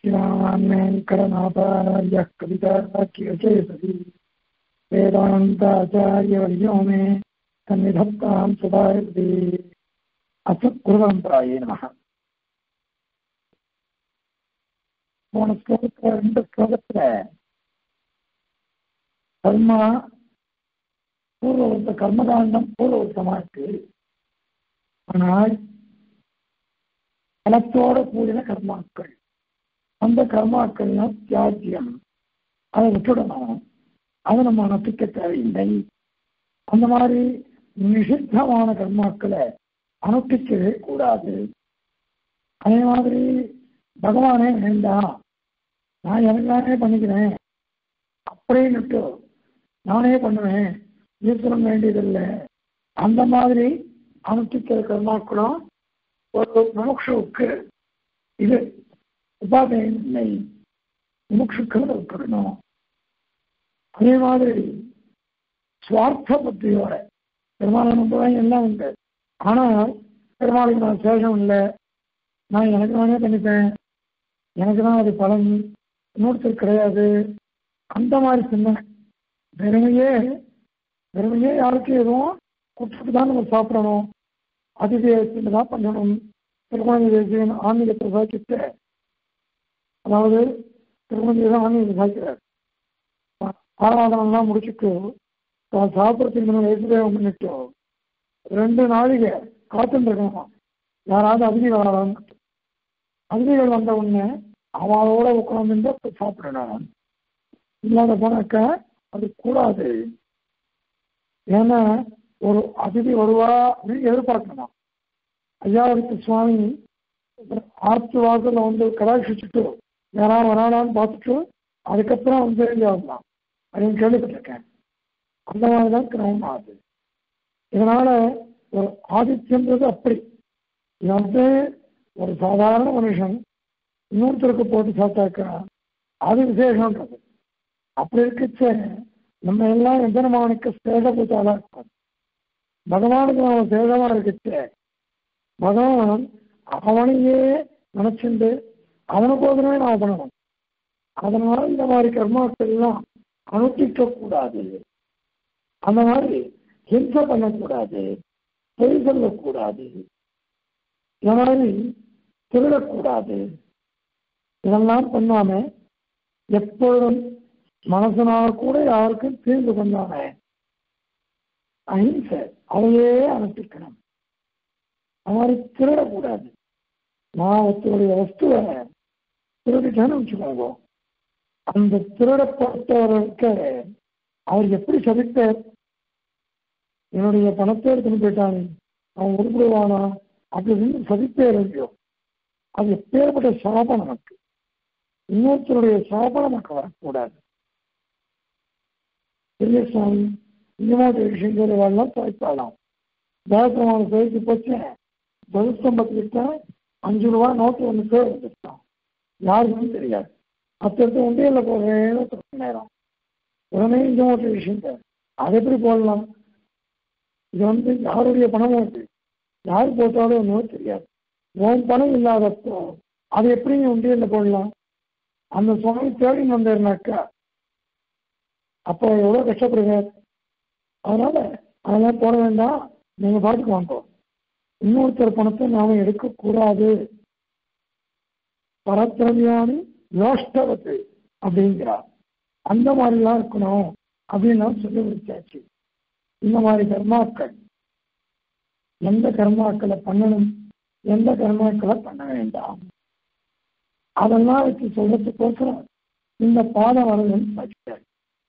श्रीमान् वेङ्कटनाथार्यः कविताख्यचेतति वेदान्ताचार्यवर्यो मे सन्निधत्तां सदायति அசத்குருவரம்பராயே நமக போன ஸ்லோகத்துல ரெண்டு ஸ்லோகத்துல கர்மா பூர்வவர்த்த கர்மகாண்டம் பூர்வவர்த்தமா இருக்கு ஆனால் பலத்தோட கூடின கர்மாக்கள் அந்த கர்மாக்கள்லாம் தியாஜ்யம் அதை விட்டுடணும் அதை நம்ம நம்பிக்க தேவையில்லை அந்த மாதிரி நிஷித்தமான கர்மாக்களை அனுஷ்டிக்கவே கூடாது அதே மாதிரி பகவானே வேண்டாம் நான் எனக்கானே பண்ணிக்கிறேன் அப்படின்னுட்டு நானே பண்ணுவேன் ஈஸ்வரன் வேண்டியதில்லை அந்த மாதிரி அனுஷ்டிக்கிற கர்மாக்களும் ஒரு முமுட்சுவுக்கு இது உபாதையும் இல்லை முமுட்சுக்கள் விட்டுடணும் அதே மாதிரி சுவார்த்த புத்தியோட பெருமாள் நம்புவேன் எல்லாம் உண்டு ஆனால் பெருமாளுக்கு நான் சேஷம் இல்லை நான் எனக்கு நானே பண்ணிப்பேன் எனக்கு தான் அது பலன் இன்னொருத்தர் கிடையாது அந்த மாதிரி சின்ன வெறுமையே வெறுமையே யாருக்கும் எதுவும் குற்றத்துக்கு தான் நம்ம சாப்பிடணும் அதிதேசத்தில் தான் பண்ணணும் திருமண தேசியன் ஆன்மீகத்தை சாக்கிட்டு அதாவது திருமண தான் ஆன்மீகத்தை சாக்கிறார் ஆராதனம்லாம் முடிச்சுட்டு சாப்பிட்றதுக்கு முன்னாடி வயசுதேவம் பண்ணிட்டு ரெண்டு நாளிகை காத்துட்டு இருக்கணும் யாராவது அதிதிகள் வரலாம் அதிதிகள் வந்த உடனே அவளோட உட்காந்து சாப்பிடணும் இல்லாத போனாக்க அது கூடாது ஏன்னா ஒரு அதிதி வருவா அப்படின்னு எதிர்பார்க்கணும் ஐயாவுக்கு சுவாமி ஆற்று வாசல வந்து கடாட்சிச்சுட்டு யாராவது வரானான்னு பார்த்துட்டு அதுக்கப்புறம் வந்து வரலாம் அப்படின்னு கேள்விப்பட்டிருக்கேன் அந்த மாதிரி தான் கிரமம் ஆகுது இதனால ஒரு ஆதித்யன்றது அப்படி இது வந்து ஒரு சாதாரண மனுஷன் இன்னொருத்தருக்கு போட்டு சாப்பிட்டாக்கா அது விசேஷன்றது அப்படி இருக்கச்ச நம்ம எல்லாம் எந்தனமானுக்கு சேத பூத்தாதான் இருக்கும் பகவானுக்கு நம்ம சேதமா இருக்கச்ச பகவான் அவனையே நினைச்சுண்டு அவனுக்கோசரமே நாம் பண்ணணும் அதனால இந்த மாதிரி கர்மாக்கள் எல்லாம் அனுஷ்டிக்க கூடாது அந்த மாதிரி ஹிம்சை பண்ணக்கூடாது பொய் சொல்லக்கூடாது இந்த மாதிரி திருடக்கூடாது இதெல்லாம் பண்ணாம எப்பொழுதும் மனசனால கூட யாருக்கும் தீர்ந்து பண்ணாம அஹிம்சை அதையே அனுப்பிக்கணும் அது மாதிரி திருடக்கூடாது நான் ஒருத்தருடைய வஸ்துவை திருடிட்டேன்னு வச்சுக்கோங்க அந்த திருடப்பட்டவருக்கு அவர் எப்படி சபித்தார் என்னுடைய பணத்தை எடுத்துன்னு போயிட்டாங்க அவன் உருப்பிடுவானா அப்படின்னு சதிப்பேர் இல்லையோ அது எப்பேற்பட்ட சாபம் நமக்கு இன்னொருத்தருடைய சாபம் நமக்கு வரக்கூடாது பெரிய சுவாமி இந்த மாதிரி விஷயங்கள் எல்லாம் துவைப்பாளாம் தேவத்தமான துவைக்கு போச்சு துவஸ்தம்பத்துக்கிட்ட அஞ்சு ரூபா நோட்டு ஒன்று பேர் வந்துட்டான் யாருக்குமே தெரியாது அத்தடுத்து உண்டியலில் போடுறேன்னு நேரம் உடனே இந்த மாதிரி விஷயம் அதை எப்படி போடலாம் இது வந்து யாருடைய பணமும் இருக்கு யார் போட்டாலும் ஒன்றும் தெரியாது உன் பணம் இல்லாதப்போ அது எப்படி நீ உண்டியல்ல போடலாம் அந்த சுவாமி தேடி வந்தாருனாக்கா அப்போ எவ்வளோ கஷ்டப்படுவார் அதனால அதெல்லாம் போட வேண்டாம் நீங்க பாட்டுக்கு வாங்கோம் இன்னொருத்தர் பணத்தை நாம எடுக்கக்கூடாது பரத்திரவியானி யோஷ்டவத்து அப்படிங்கிறார் அந்த மாதிரிலாம் இருக்கணும் அப்படின்னு சொல்லி முடிச்சாச்சு இந்த மாதிரி கர்மாக்கள் எந்த கர்மாக்களை பண்ணணும் எந்த கர்மாக்களை பண்ண வேண்டாம் அதெல்லாம் வச்சு சொல்றதுக்கோசரம் இந்த பாதம் வரலன்னு படிச்சார்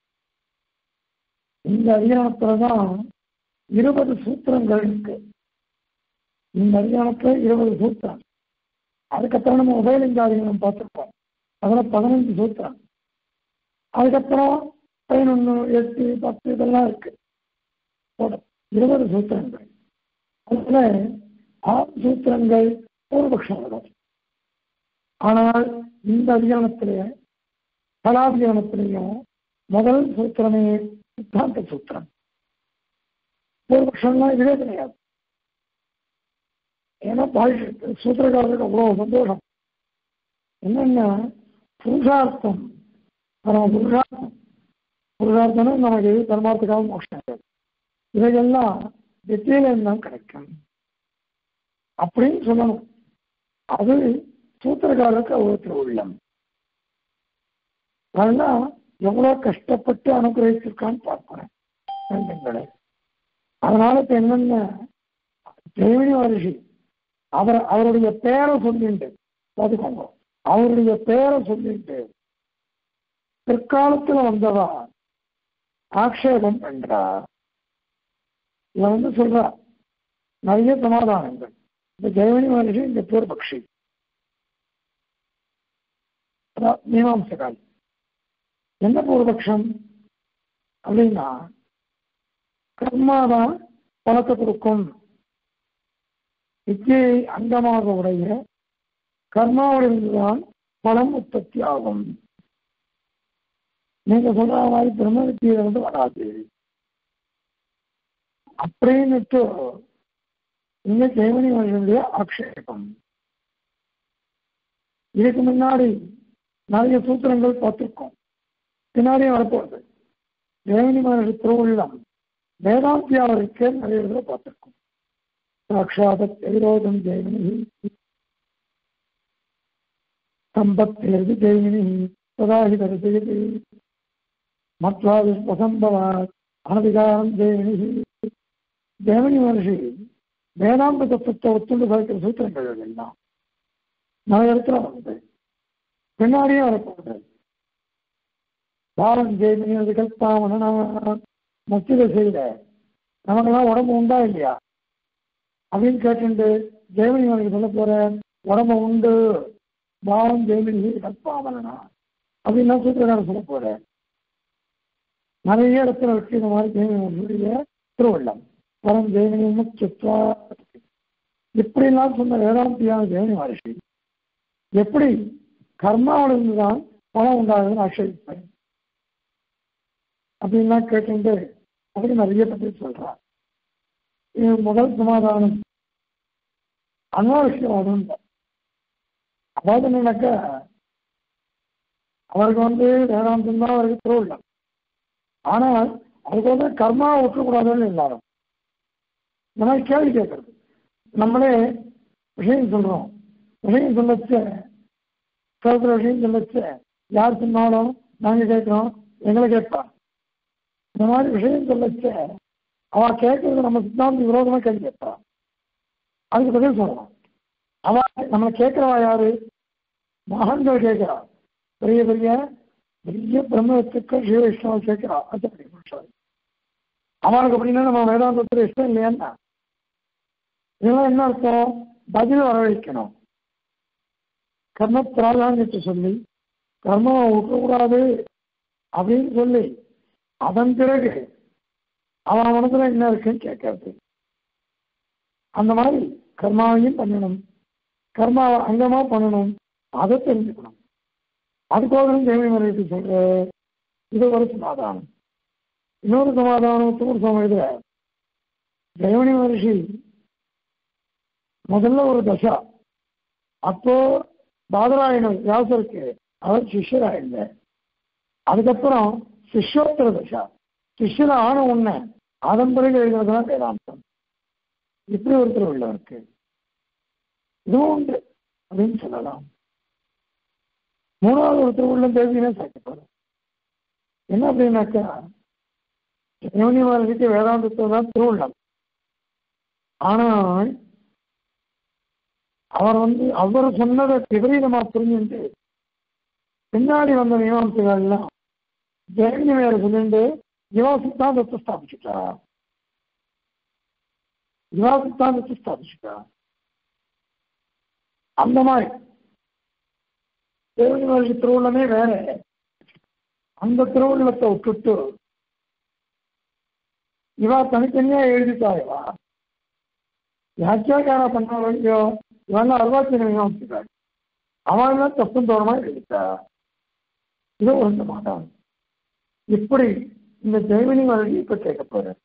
இந்த அதிகாரத்துலதான் இருபது சூத்திரங்கள் இருக்கு இந்த அதிகாரத்துல இருபது சூத்திரம் அதுக்கப்புறம் நம்ம உபயலிங்காதிகம் பார்த்துருப்போம் அதில் பதினஞ்சு சூத்திரம் அதுக்கப்புறம் பதினொன்று எட்டு பத்து இதெல்லாம் இருக்கு இருபது சூத்திரங்கள் அதுல ஆறு சூத்திரங்கள் பூர்வபக்ஷம் வரும் ஆனால் இந்த அதிகாரத்திலே கலாதிகாரத்திலையும் முதல் சூத்திரமே சித்தாந்த சூத்திரம் பூர்வபக்ஷம்லாம் இதுவே கிடையாது ஏன்னா பாஷ சூத்திரக்காரருக்கு அவ்வளோ சந்தோஷம் என்னன்னா புருஷார்த்தம் பரம புருஷார்த்தம் புருஷார்த்தம்னா நமக்கு தர்மார்த்தக்காக மோஷம் கிடையாது இவையெல்லாம் வித்தியில தான் கிடைக்கும் அப்படின்னு சொல்லணும் அது சூத்திரக்காரருக்கு அவ்வளோத்தில் உள்ளம் அதெல்லாம் எவ்வளவு கஷ்டப்பட்டு அனுகிரகிச்சிருக்கான்னு பார்க்கிறேன் ரெண்டுங்களை அதனால இப்ப என்னென்ன ஜெயமணி மகர்ஷி அவர் அவருடைய பேரை சொல்லிட்டு பார்த்துக்கோங்க அவருடைய பேரை சொல்லிட்டு பிற்காலத்துல வந்தவா ஆக்ஷேபம் பண்றா இவன் வந்து சொல்றா நிறைய சமாதானங்கள் இந்த ஜெயமணி மகர்ஷி இந்த பூர்வபக்ஷி மீமாம்சகால் என்ன பூர்வபக்ஷம் அப்படின்னா கர்மாதான் பலத்தை கொடுக்கும் வித்தியை அங்கமாக உடைய கர்மாவிலிருந்துதான் பலம் உற்பத்தி ஆகும் நீங்க சொல்ற மாதிரி பிரம்ம வித்தியில வந்து வராது அப்படின்னுட்டு இங்க ஜெயமணி மகனுடைய ஆக்ஷேபம் இதுக்கு முன்னாடி நிறைய சூத்திரங்கள் பார்த்திருக்கோம் பின்னாடியும் வரப்போகுது ஜெயமணி மகனுடைய திருவுள்ளம் வேதாந்தியாளருக்கு நிறைய இடத்துல பார்த்திருக்கோம் சாட்சாத விரோதம் ஜெயமினி சம்பத்தேர்வு ஜெயமினி சதாஹி தரிசயது மத்வாது வசம்பவா அனதிகாரம் ஜெயமினி ஜெயமினி மகர்ஷி வேதாந்த தத்துவத்தை ஒத்துண்டு பார்க்கிற சூத்திரங்கள் எல்லாம் நிறைய இடத்துல வருது பின்னாடியே வரப்போகுது பாலம் ஜெயமினி அது கல்பாமனா மத்தியில செய்யல நமக்கெல்லாம் உடம்பு உண்டா இல்லையா அப்படின்னு கேட்டுண்டு ஜெயமணி அவனுக்கு சொல்ல போற உடம்பு உண்டு பாவம் ஜெயமணி கற்பாமலனா அப்படின்னு சூத்திரக்காரன் சொல்ல போற நிறைய இடத்துல வச்சு இந்த மாதிரி ஜெயமணியுடைய திருவள்ளம் வரம் ஜெயமணி முக்கியத்துவா இப்படிலாம் சொன்ன வேதாந்தியான ஜெயமணி மகர்ஷி எப்படி கர்மாவிலிருந்து தான் பணம் உண்டாகுதுன்னு ஆட்சேபிப்பேன் அப்படின்லாம் கேட்டு அப்படி நிறைய பற்றி சொல்றார் இது முதல் சமாதானம் அனாவசியவாதம் அதாவது என்னன்னாக்க அவருக்கு வந்து வேதாந்தம் தான் அவருக்கு திருவிழா ஆனால் அதுக்கு வந்து கர்மாவை விட்டுக்கூடாதுன்னு எல்லாரும் இந்த மாதிரி கேள்வி கேட்கறது நம்மளே விஷயம் சொல்றோம் விஷயம் சொல்லச்ச கேட்குற விஷயம் சொல்லச்ச யார் சொன்னாலும் நாங்கள் கேட்குறோம் எங்களை கேட்பான் இந்த மாதிரி விஷயம் சொல்லச்ச அவ கேட்கறது நம்ம சித்தாந்த விரோதமா கேள்வி கேட்பா அதுக்கு பதில் சொல்லலாம் அவ நம்ம கேட்கிறவா யாரு மகான்கள் கேட்கிறா பெரிய பெரிய பெரிய பிரம்மத்துக்கள் சிவ இஷ்டம் கேட்கிறா அது அவனுக்கு அப்படின்னா நம்ம வேதாந்தத்தில் இஷ்டம் இல்லையான்னா இதெல்லாம் என்ன அர்த்தம் பதில் வரவழைக்கணும் கர்ம பிராதானியத்தை சொல்லி கர்மாவை விட்டக்கூடாது அப்படின்னு சொல்லி அதன் பிறகு அவன் மனசுல என்ன இருக்குன்னு கேட்கறது அந்த மாதிரி கர்மாவையும் பண்ணணும் கர்மாவை அங்கமா பண்ணணும் அதை தெரிஞ்சுக்கணும் அதுக்கோசரம் தேவை முறைக்கு சொல்ற இது ஒரு சமாதானம் இன்னொரு சமாதானம் தூர் சமயத்துல ஜெயமணி மகர்ஷி முதல்ல ஒரு தசா அப்போ பாதராயணர் வியாசருக்கு அவர் சிஷ்யராயிருந்த அதுக்கப்புறம் சிஷ்யோத்தர தசா சிஷ்யன ஆன உன்ன அதன் பிறகு எழுதுறதுதான் வேதாந்தம் இப்படி ஒரு திருவிழா இருக்கு இதுவும் உண்டு அப்படின்னு சொல்லலாம் மூணாவது ஒரு திருவிழம் தேதியிலே சேர்க்கப்படும் என்ன அப்படின்னாக்கா யோனி மகர்ஷிக்கு வேதாந்தத்தில் தான் திருவிழம் ஆனால் அவர் வந்து அவர் சொன்னதை விபரீதமா புரிஞ்சுட்டு பின்னாடி வந்த மீமாம்சைகள்லாம் ஜெயமணி வேற சொல்லிட்டு இவா சித்தாந்தத்தை ஸ்தாபிச்சுட்டா இவா சித்தாந்தத்தை ஸ்தாபிச்சுட்டா அந்த மாதிரி தேவனி மகர்ஷி திருவுள்ளமே வேற அந்த திருவுள்ளத்தை விட்டுட்டு இவா தனித்தனியா எழுதிட்டா இவா யாச்சியாக்கார பண்ண இல்லையோ இவெல்லாம் அருவாச்சி மீமாம்சிக்காள் அவன் தப்பும் தோறமா எழுதிட்டா இது ஒன்று மாட்டான் இப்படி இந்த ஜெய்மினி மகர்ஷி இப்ப கேட்க போறேன்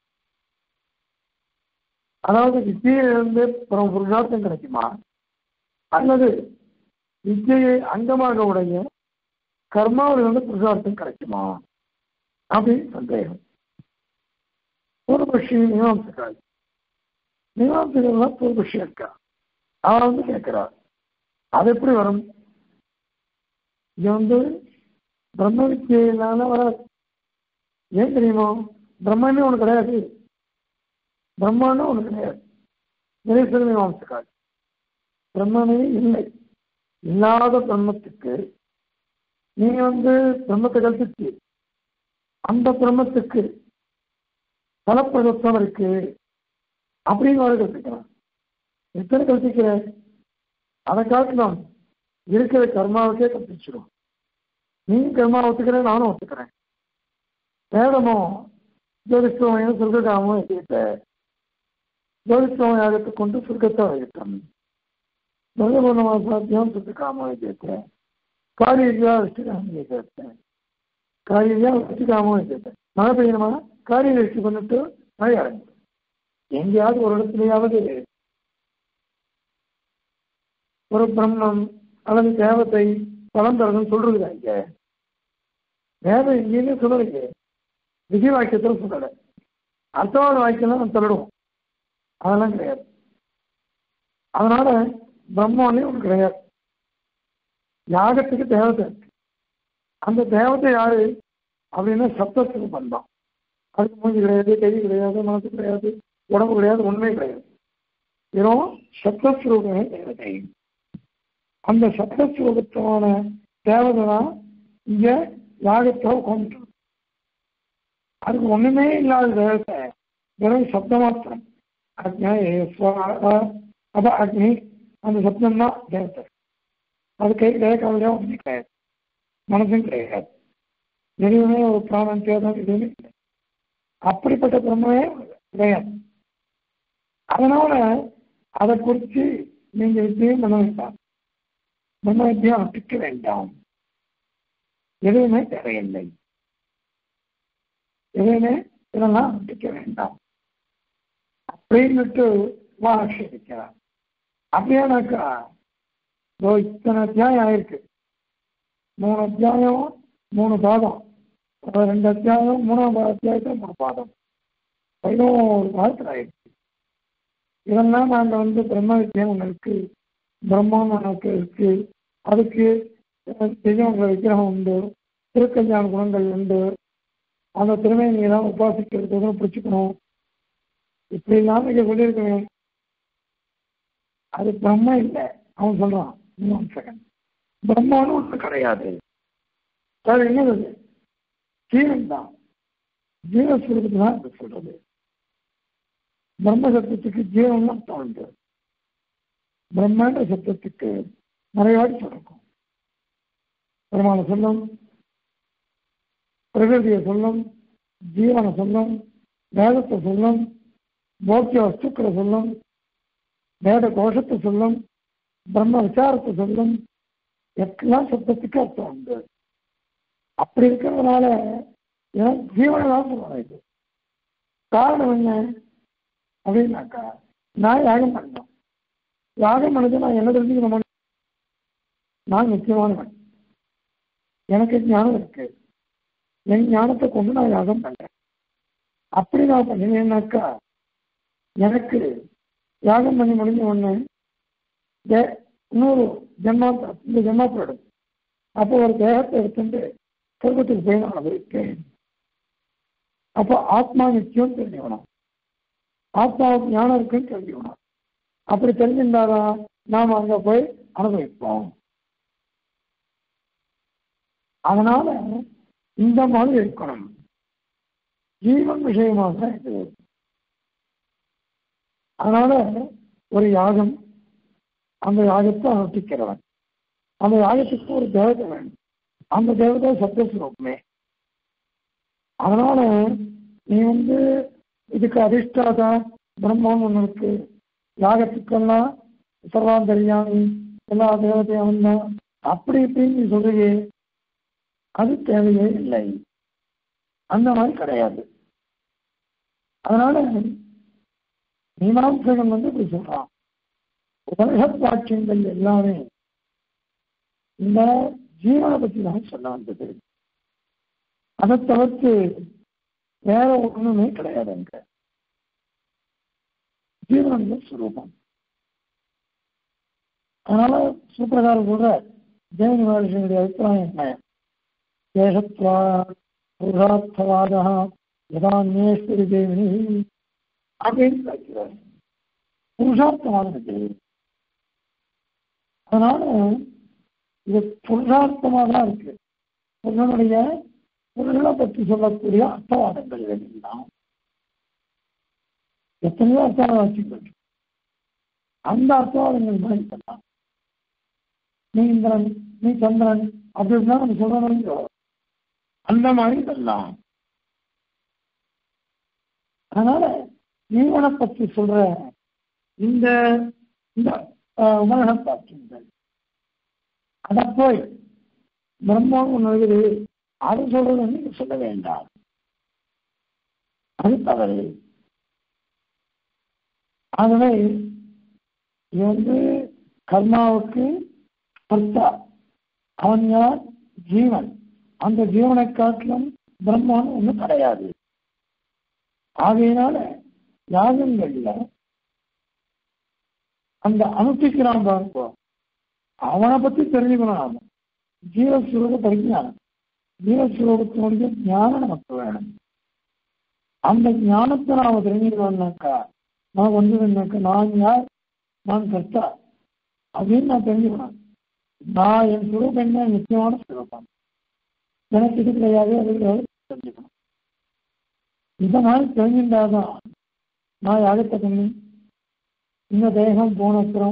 அதாவது வித்தியிலிருந்து புறம் புருஷார்த்தம் கிடைக்குமா அல்லது வித்தியை அங்கமாக உடைய கர்மாவில் இருந்து புருஷார்த்தம் கிடைக்குமா அப்படின்னு சந்தேகம் பூர்வபக்ஷி மீமாம்சக்காரி மீமாம்சகர்லாம் பூர்வபக்ஷி இருக்கா அவன் வந்து கேட்கிறார் அது எப்படி வரும் இது வந்து பிரம்ம வித்தியினால வராது ஏன் தெரியுமா பிரம்மன்னு ஒன்று கிடையாது பிரம்மான்னு ஒன்று கிடையாது நிரேஸ்வர மீமாம்சக்காரி பிரம்மனே இல்லை இல்லாத பிரம்மத்துக்கு நீ வந்து பிரம்மத்தை கல்பிச்சு அந்த பிரம்மத்துக்கு பலப்பிரதத்துவம் இருக்கு அப்படின்னு வர கற்பிக்கலாம் எத்தனை கற்பிக்கிற அதை காட்டணும் இருக்கிற கர்மாவுக்கே கற்பிச்சிடும் நீ கர்மா ஒத்துக்கிற நானும் ஒத்துக்கிறேன் வேதமோ ஜோதிஷ்டமையும் சொர்க்ககாமும் எதிர்த்த ஜோதிஷ்டம யாகத்தை கொண்டு சொர்க்கத்தை வைத்தம் பகவனமாசாத்தியம் சொர்க்ககாமும் எதிர்த்த காரியரியா விஷ்டுகாமும் எதிர்த்தேன் காரியரியா விஷ்டுகாமும் எதிர்த்தேன் மழை பெய்யணுமா காரிய வெற்றி பண்ணிட்டு மழை அடைஞ்சு எங்கேயாவது ஒரு இடத்துலயாவது ஒரு பிரம்மம் அல்லது தேவத்தை பலம் தரணும்னு சொல்றது இங்க வேதம் எங்கேயுமே சொல்லலைங்க விதி வாக்கியத்தில் சொல்லலை அர்த்தவாத வாக்கியம் நம்ம சொல்லிடுவோம் அதெல்லாம் கிடையாது அதனால பிரம்மானே ஒன்று கிடையாது யாகத்துக்கு தேவதை இருக்கு அந்த தேவதை யாரு அப்படின்னா சப்தத்துக்கு பண்பான் அதுக்கு மூஞ்சி கிடையாது கை கிடையாது மனசு கிடையாது உடம்பு கிடையாது உண்மை கிடையாது வெறும் சப்தஸ்வரூபமே தேவதை அந்த சப்தஸ்வரூபத்தமான தேவதை தான் இங்க யாகத்தை உட்காந்துட்டு அதுக்கு ஒண்ணுமே இல்லாத தேவத்தை வெறும் சப்த மாத்திரம் அக்னி அப அக்னி அந்த சப்தம் தான் தேவத்தை அது கை கிடையாது கவலையா ஒன்றுமே கிடையாது மனசும் கிடையாது எதுவுமே ஒரு பிராணம் சேதம் எதுவுமே கிடையாது அப்படிப்பட்ட பிரம்மையே கிடையாது அதனால அதை குறித்து நீங்க வித்தியம் பண்ண வேண்டாம் பிரம்ம வித்தியம் அட்டிக்க வேண்டாம் எதுவுமே தேவையில்லை எதுவுமே இதெல்லாம் அட்டிக்க வேண்டாம் அப்படின்னுட்டு ஆட்சேபிக்கிறார் அப்படியானாக்கா இதோ இத்தனை அத்தியாயம் ஆயிருக்கு மூணு அத்தியாயம் மூணு பாதம் ரெண்டு அத்தியாயம் மூணாம் அத்தியாயத்தில் மூணு பாதம் பதினோரு பாதத்தில் ஆயிடுச்சு இதெல்லாம் நாங்கள் வந்து பிரம்ம வித்தியம் ஒன்று இருக்கு பிரம்மம் ஒன்று இருக்கு அதுக்கு தெய்வங்கள விக்கிரகம் உண்டு திருக்கல்யாண குணங்கள் உண்டு அந்த திருமணியை தான் உபாசிக்கிறது பிடிச்சிக்கணும் இப்படி இல்லாம இங்க சொல்லியிருக்கணும் அது பிரம்ம இல்லை அவன் சொல்றான் இன்னொரு செகண்ட் பிரம்மான்னு ஒன்று கிடையாது அது என்னது ஜீவன் தான் ஜீவஸ்வரூபத்தை தான் இது சொல்றது பிரம்ம சப்தத்துக்கு ஜீவன் அர்த்தம் உண்டு பிரம்மாண்ட சப்தத்துக்கு நிறைய வாட்டி சொல்லிருக்கும் பெருமான சொல்லும் பிரகிருதியை சொல்லும் ஜீவனை சொல்லும் வேதத்தை சொல்லும் போக்கிய வஸ்துக்களை சொல்லும் வேத கோஷத்தை சொல்லும் பிரம்ம விசாரத்தை சொல்லும் எல்லாம் சப்தத்துக்கு அர்த்தம் உண்டு அப்படி இருக்கிறதுனால எனக்கு ஜீவனை தான் சொல்லுவாங்க இது காரணம் என்ன அப்படின்னாக்கா நான் யாகம் பண்ணோம் யாகம் பண்ணது நான் என்ன தெரிஞ்சுக்கணும் நான் நிச்சயமானவன் எனக்கு ஞானம் இருக்கு என் ஞானத்தை கொண்டு நான் யாகம் பண்றேன் அப்படி நான் பண்ணினேன்னாக்கா எனக்கு யாகம் பண்ணி முடிஞ்ச உடனே இன்னொரு ஜென்மா இந்த ஜென்மா போயிடும் அப்போ ஒரு தேகத்தை எடுத்துட்டு சொர்க்கத்துக்கு போய் நான் அனுபவிப்பேன் அப்போ ஆத்மா நிச்சயம் தெரிஞ்சுக்கணும் ஆத்மாவுக்கு ஞானம் இருக்குன்னு தெரிஞ்சுக்கணும் அப்படி தெரிஞ்சிருந்தாதான் நாம் அங்க போய் அனுபவிப்போம் அதனால இந்த மாதிரி இருக்கணும் ஜீவன் விஷயமாக தான் இது அதனால ஒரு யாகம் அந்த யாகத்தை அனுஷ்டிக்கிறவன் அந்த யாகத்துக்கு ஒரு தேவதை வேணும் அந்த தேவதை சப்தஸ்வரூபமே அதனால நீ வந்து இதுக்கு அதிர்ஷ்டாதா பிரம்மன் ஒன்று இருக்கு யாகத்துக்கெல்லாம் சர்வாந்தரியாமி எல்லா தேவதையும் அவன் தான் அப்படி இப்படின்னு நீ சொல்றியே அது தேவையே இல்லை அந்த மாதிரி கிடையாது அதனால மீமாம்சகன் வந்து இப்படி சொல்றான் உலக வாக்கியங்கள் எல்லாமே இந்த ஜீவனை பற்றி தான் சொல்ல வந்தது அதை தவிர்த்து வேற ஒண்ணுமே கிடையாது அங்க ஜீவனந்த சுரூபம் அதனால சூத்திரகாரர் சொல்ற ஜெயனி மகர்ஷியுடைய அபிப்பிராயம் என்ன தேசத்வா புருஷார்த்தவாதா யதான்யேஸ்வரி தேவினி அப்படின்னு கேட்கிறார் புருஷார்த்தவாதம் இது அதனால இது புருஷார்த்தமா தான் இருக்கு புருஷனுடைய புருஷனை பற்றி சொல்லக்கூடிய அர்த்தவாதங்கள் எல்லாம் எத்தனையோ அர்த்தவாதம் வச்சுக்கிட்டு அந்த அர்த்தவாதங்கள் மாதிரி பண்ணலாம் நீ இந்திரன் நீ சந்திரன் அப்படி இருந்தா நம்ம சொல்றோம் அந்த மாதிரி பண்ணலாம் அதனால ஜீவனை பற்றி சொல்ற இந்த இந்த உமரண பாக்கியங்கள் அதை போய் பிரம்மம் ஒன்று இருக்குது அது சொல்றது நீங்க சொல்ல வேண்டாம் அது தவறு ஆகவே இது வந்து கர்மாவுக்கு கர்த்தா அவன் யார் ஜீவன் அந்த ஜீவனை காட்டிலும் பிரம்மன் ஒன்றும் கிடையாது ஆகையினால யாகங்கள்ல அந்த அனுஷ்டிக்கிறான் பாருங்க அவனை பத்தி தெரிஞ்சுக்கணும் நாம ஜீவஸ்வரூப பரிஞானம் ஜீவஸ்வரூபத்தினுடைய ஞானம் நமக்கு வேணும் அந்த ஞானத்தை நாம தெரிஞ்சுக்கணும்னாக்கா நான் வந்ததுன்னாக்கா நான் யார் நான் கர்த்தா அப்படின்னு நான் தெரிஞ்சுக்கணும் நான் என் சுரூபம் என்ன நிச்சயமான சுரூபம் எனக்கு இது கிடையாது அது கிடையாது தெரிஞ்சுக்கணும் இந்த மாதிரி தெரிஞ்சிருந்தாதான் நான் யாகத்தை பண்ணி இந்த தேகம் போன அப்புறம்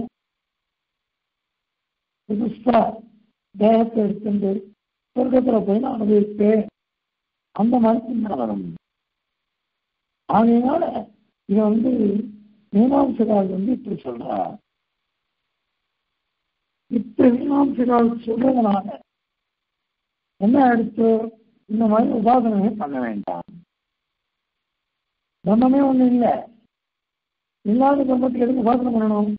புதுசா தேகத்தை எடுத்துட்டு சொர்க்கத்துல போய் நான் அனுபவிப்பேன் அந்த மாதிரி சிந்தனை வரும் ஆகையினால இதை வந்து மீனாம்சகால் வந்து இப்படி சொல்றா இப்படி மீனாம்சகால் சொல்றதுனால என்ன எடுத்து இந்த மாதிரி உபாசனமே பண்ண வேண்டாம் பிரம்மமே ஒண்ணு இல்லை இல்லாத பிரம்மத்துக்கு எதுக்கு உபாசனை பண்ணணும்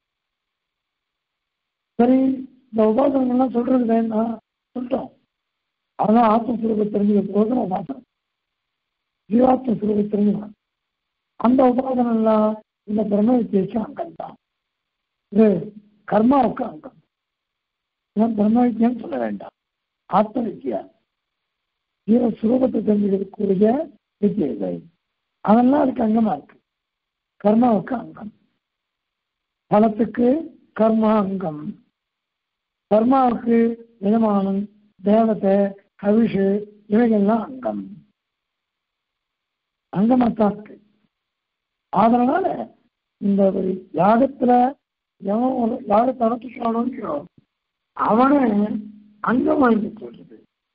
சரி இந்த உபாசனங்கள்லாம் சொல்றது வேண்டாம் சொல்லிட்டோம் அதான் ஆத்மஸ்வரூபத்தை தெரிஞ்சுக்கிறதுக்கோசரம் உபாசனம் ஜீவாத்ம சுரூபத்தை தெரிஞ்சுக்கணும் அந்த உபாசனம்லாம் இந்த பிரம்ம வித்தியக்கு அங்கம் தான் இது கர்மாவுக்கு அங்கம் ஏன் பிரம்ம வித்தியம் சொல்ல வேண்டாம் ஆத்ம வித்தியா ஜீவ சுரூபத்தை தெரிஞ்சுக்கிறதுக்குரிய வித்தியைகள் அதெல்லாம் அதுக்கு அங்கமா இருக்கு கர்மாவுக்கு அங்கம் பலத்துக்கு கர்மா அங்கம் கர்மாவுக்கு எஜமானம் தேவத்தை கவிஷு இவைகள்லாம் அங்கம் அங்கமாத்தான் இருக்கு அதனால இந்த ஒரு யாகத்துல எவன் ஒரு யாகத்தை அனுப்பிச்சானோ அவனை அங்கம் வாங்கி சொல்றது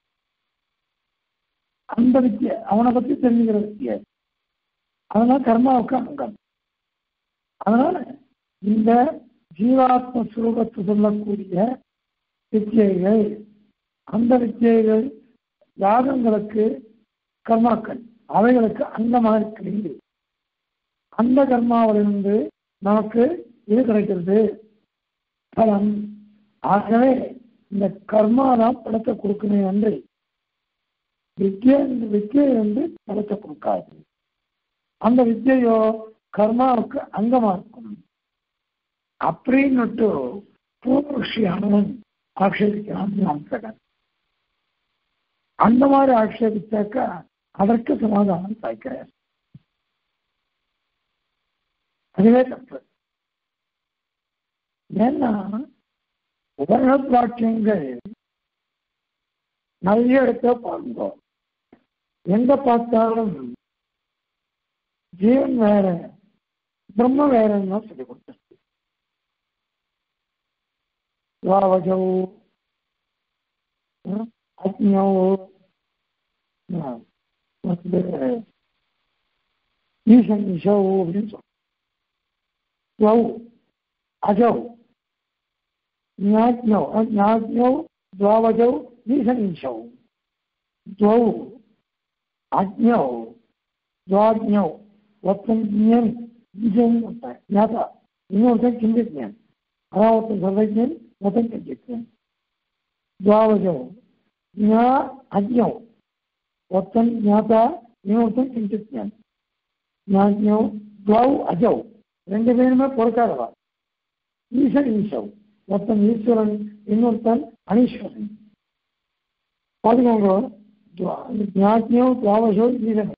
அந்த வித்தியை அவனை பத்தி தெரிஞ்சுக்கிற வித்தியை அதனால கர்மாவுக்கு அங்கம் அதனால இந்த ஜீவாத்ம சுரூபத்தை சொல்லக்கூடிய வித்தியைகள் அந்த வித்தியைகள் யாகங்களுக்கு கர்மாக்கள் அவைகளுக்கு அங்கமாக இருக்கிறது அந்த கர்மாவிலிருந்து நமக்கு இது கிடைக்கிறது பலன் ஆகவே இந்த கர்மா தான் படத்தை கொடுக்குமே அன்று வித்தியை இந்த வித்தியை வந்து படத்தை கொடுக்காது அந்த வித்தியையோ கர்மாவுக்கு அங்கமா இருக்கும் அப்படின்னுட்டு பூர்வஷியானவன் ஆக்ஷேபிக்கிறான் அம்சகன் அந்த மாதிரி ஆக்ஷேபிச்சாக்கா அதற்கு சமாதானம் சாய்க்கிறார் அதுவே தப்பு ஏன்னா உபரண வாக்கியங்கள் நிறைய இடத்துல பாருங்க எங்க பார்த்தாலும் ஜீவன் வேற பிரம்ம வேறன்னு சொல்லி கொடுத்தது வாவஜௌ அக்ஞௌ வந்து ஈசன் இஷௌ அப்படின்னு சொல்லுவோம் द्वौ अजौ ज्ञाज्ञौ ज्ञाज्ञौ द्वावजौ ईशनीशौ द्वौ अज्ञौ द्वाज्ञौ ஒருத்தன் ஜியன் விஜயன் ஒருத்தன் ஞாதா இன்னொருத்தன் கிஞ்சித்யன் அதாவது ஒருத்தன் சர்வஜன் ஒருத்தன் கிஞ்சித்யன் துவாவஜோ ஞா அஜ்யம் ஒருத்தன் ஞாதா இன்னொருத்தன் கிஞ்சித் ஞான் ஞாஜ்யம் துவவ் அஜவ் ரெண்டு பேருமே பொறுக்காதவா ஈசன் ஈசவ் ஒருத்தன் ஈஸ்வரன் இன்னொருத்தன் அனீஸ்வரன் பாத்துக்கோங்க ஞாஜ்யம் துவாவசோ ஈசன்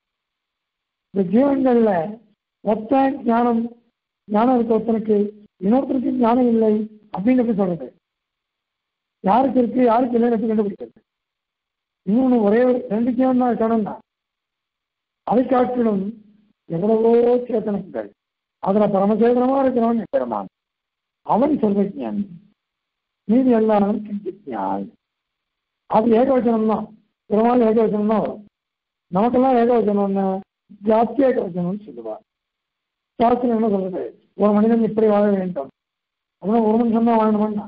இந்த ஜீவன்கள்ல ஒத்த ஞானம் ஞானம் இருக்க ஒருத்தனுக்கு இன்னொருத்தருக்கு ஞானம் இல்லை அப்படின்னு எப்படி சொல்றது யாருக்கு இருக்கு யாருக்கு இல்லைன்னு எப்படி கண்டுபிடிக்கிறது இன்னொன்று ஒரே ஒரு ரெண்டு ஜீவன் தான் இருக்கணும்னா அதை காட்டிலும் எவ்வளவோ சேத்தனங்கள் அதுல பரமசேதனமா இருக்கிறவன் பெருமான் அவன் சர்வஜானி மீதி எல்லாரும் கிஞ்சித்யாய் அது ஏகவச்சனம் தான் பெருமாள் ஏகவச்சனம் தான் வரும் நமக்கெல்லாம் ஏகவச்சனம்னா ஜாத்தி ஏகவச்சனம்னு சொல்லுவார் சாஸ்திரம் என்ன சொல்றது ஒரு மனிதன் இப்படி வாழ வேண்டும் அப்படின்னா ஒரு மனுஷன் தான் வாழணும்னா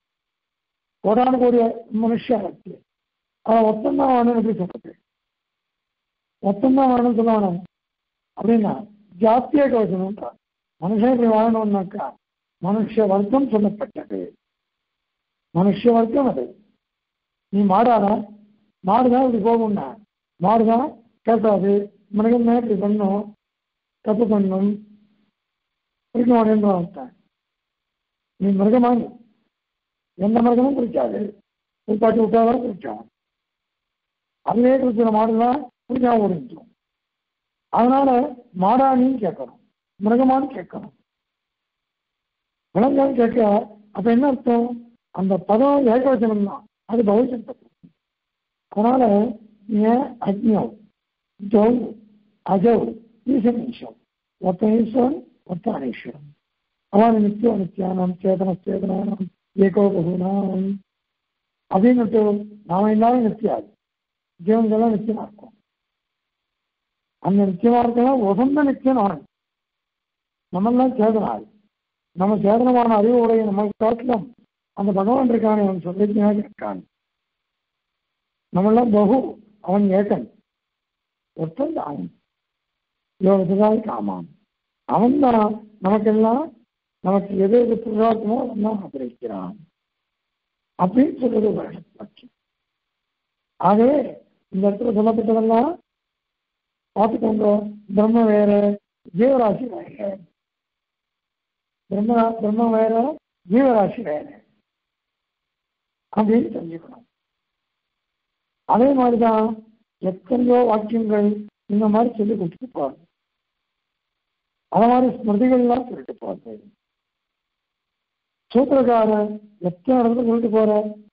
கோடான கோடிய மனுஷன் இருக்கு அவன் ஒத்தந்தான் வாழணும் எப்படி சொல்றது ஒத்தந்தான் வாழணும்னு சொல்ல வேணாம் அப்படின்னா ஜாத்திய கவசம்ன்றா மனுஷன் இப்படி வாழணும்னாக்கா மனுஷ வர்க்கம் சொல்லப்பட்டது மனுஷ வர்க்கம் அது நீ மாடாதா மாடுதான் இப்படி போகும்னா மாடுதான் கேட்காது மனிதன் தான் இப்படி பண்ணும் தப்பு பண்ணும் பிடிக்க மாட்டேன்ற நீ மிருகமான எந்த மிருகமும் பிடிக்காது குளிப்பாட்டி விட்டாதான் பிடிக்கும் அதுவே குறிச்சின மாடுதான் பிடிக்காம ஓடிஞ்சிடும் அதனால மாடானின்னு கேட்கணும் மிருகமானு கேட்கணும் விலங்கான்னு கேட்க அப்ப என்ன அர்த்தம் அந்த பதம் ஏகவச்சனம் தான் அது பகுஜன் அதனால ஏன் அஜ்ஞம் ஜவ் அஜவ் ஈசன் ஈஸ்வரன் ஒத்த ஈஸ்வரன் ஒத்த அனீஸ்வரன் அவன் நித்திய நித்தியானம் சேதன சேதனானம் ஏகோ பகுனாம் அப்படின்னுட்டு நாம எல்லாரும் நித்தியாது ஜீவன்கள்லாம் நிச்சயமா இருக்கும் அந்த நிச்சயமா இருக்கலாம் உகந்த நிச்சயம் அவன் நம்மெல்லாம் சேதனாள் நம்ம சேதனமான அறிவுடைய நம்ம காட்டிலும் அந்த பகவான் இருக்கானே அவன் சொல்லிக்காக இருக்கான் நம்மெல்லாம் பகு அவன் ஏகன் ஒருத்தன் அவன் யோகத்துக்காக காமான் அவன் தான் நமக்கெல்லாம் நமக்கு எது எது புரியாதமோ அதெல்லாம் ஆதரிக்கிறான் அப்படின்னு சொல்றது வருஷம் ஆகவே இந்த இடத்துல சொல்லப்பட்டதெல்லாம் பார்த்துக்கோங்க பிரம்ம வேற ஜீவராசி வேற பிரம்ம பிரம்ம வேற ஜீவராசி வேற அப்படின்னு தெரிஞ்சுக்கணும் அதே மாதிரிதான் எத்தனையோ வாக்கியங்கள் இந்த மாதிரி சொல்லி கொடுத்துட்டு போறாங்க அத மாதிரி ஸ்மிருதிகள்லாம் சொல்லிட்டு போறது சூத்திரக்காரர் எத்தனை இடத்துல சொல்லிட்டு போற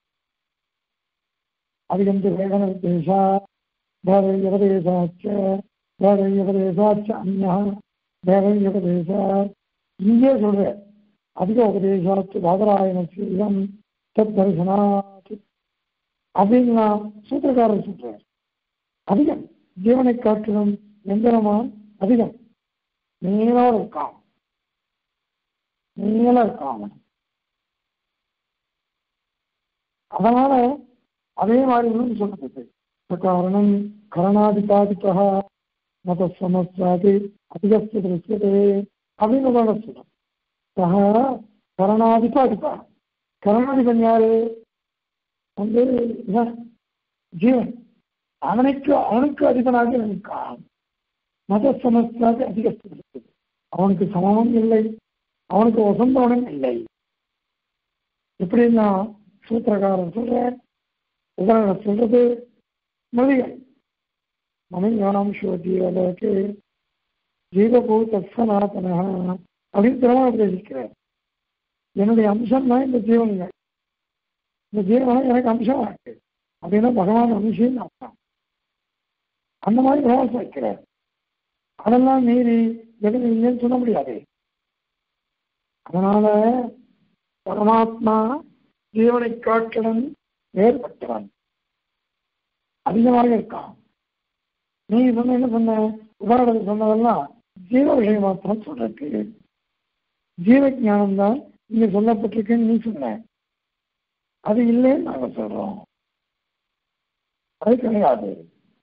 அதிகம் வேதன தேசா தேவையபதேசாச்ச தேவையபதேசாச்ச அந்யா தேவையபதேசா இங்கே சொல்ற அதிக உபதேசாச்சு பாதராயணச்சு இதம் தத் தரிசனாச்சு அப்படின்னு சூத்திரக்காரர் சொல்றார் அதிகம் ஜீவனை காட்டிலும் எந்திரமான் அதிகம் நீளம் இருக்கான் நீளம் இருக்கான் அவன் அதனால அதே மாதிரி இன்னும் சொல்லப்பட்டு காரணம் கரணாதிபாதிக்கா மத சமஸ்தாதி அதிகஸ்து திருஷ்யதே அப்படின்னு சொல்றோம் சக கரணாதிபாதிக்கா கரணாதிபன் யாரு வந்து இவன் ஜீவன் அவனுக்கு அவனுக்கு அதிபனாக இருக்கான் மத சமஸ்தாக அதிகஸ்து அவனுக்கு சமமும் இல்லை அவனுக்கு வசந்தவனும் இல்லை எப்படின்னா சூத்திரக்காரன் சொல்ற உதாரணம் சொல்றது மொழிகள் மமையானம் ஜீவலோகே ஜீவபூ தத்சனாதன அப்படின்னு திருமணம் உபதேசிக்கிறார் என்னுடைய அம்சம் தான் இந்த ஜீவன்கள் இந்த ஜீவனம் எனக்கு அம்சமா இருக்கு அப்படின்னா பகவான் அம்சம் அர்த்தம் அந்த மாதிரி பிரவாசம் வைக்கிறார் அதெல்லாம் மீறி எதுவும் இல்லைன்னு சொல்ல முடியாது அதனால பரமாத்மா ஜீவனை காட்டிலும் வேறுபட்டவன் அதிகமாக இருக்கான் நீ சொன்ன என்ன சொன்ன உதாரணத்துக்கு சொன்னதெல்லாம் ஜீவ விஷயம் மாத்திரம் சொல்றதுக்கு ஜீவ ஞானம் தான் இங்க சொல்லப்பட்டிருக்குன்னு நீ சொன்ன அது இல்லைன்னு நாங்க சொல்றோம் அது கிடையாது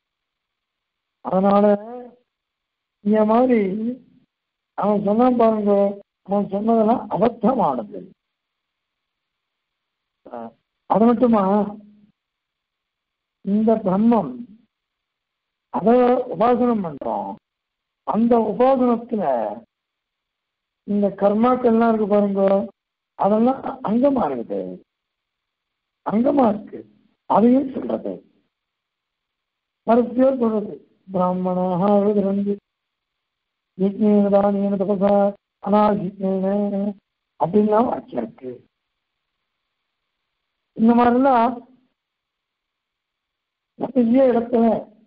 அதனால இந்த மாதிரி அவன் சொன்னான் பாருங்க அவன் சொன்னதெல்லாம் அபத்தமானது அது மட்டுமா இந்த பிரம்மம் அத உபாசனம் பண்றோம் அந்த உபாசனத்துல இந்த கர்மாக்கள்லாம் இருக்கு பாருங்க அதெல்லாம் அங்கமா இருக்குது அங்கமா இருக்கு அதையும் சொல்றது மறுபடியோ சொல்றது பிராமணாக விருது யஜ்னேன தபசா அனாஜிக்னேன அப்படின்லாம் வாக்கியம் இருக்கு இந்த மாதிரிலாம் நிறைய இடத்துல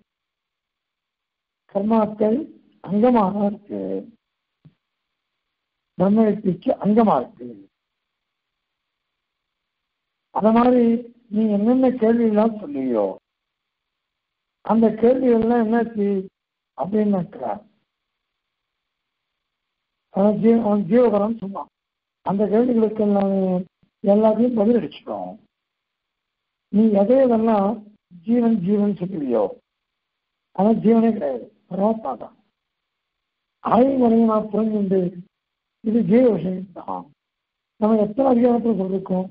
கர்மாக்கள் அங்கமாக இருக்கு பிரம்மவித்திக்கு அங்கமா இருக்கு அத மாதிரி நீ என்னென்ன கேள்வி எல்லாம் சொல்லியோ அந்த கேள்விகள்லாம் என்னாச்சு அப்படின்னாக்கா அவன் ஜீவ அவன் ஜீவகரம் சொன்னான் அந்த கேள்விகளுக்கு எல்லாமே எல்லாத்தையும் பதிலடிச்சிட்டோம் நீ எதை எதெல்லாம் ஜீவன் ஜீவன் சொல்லுவியோ அதான் ஜீவனே கிடையாது பரமாத்மா தான் ஆய்வுமுறையை நான் புரிஞ்சுண்டு இது ஜீவ விஷயம் தான் நம்ம எத்தனை அதிகாரத்தில் சொல்லிருக்கோம்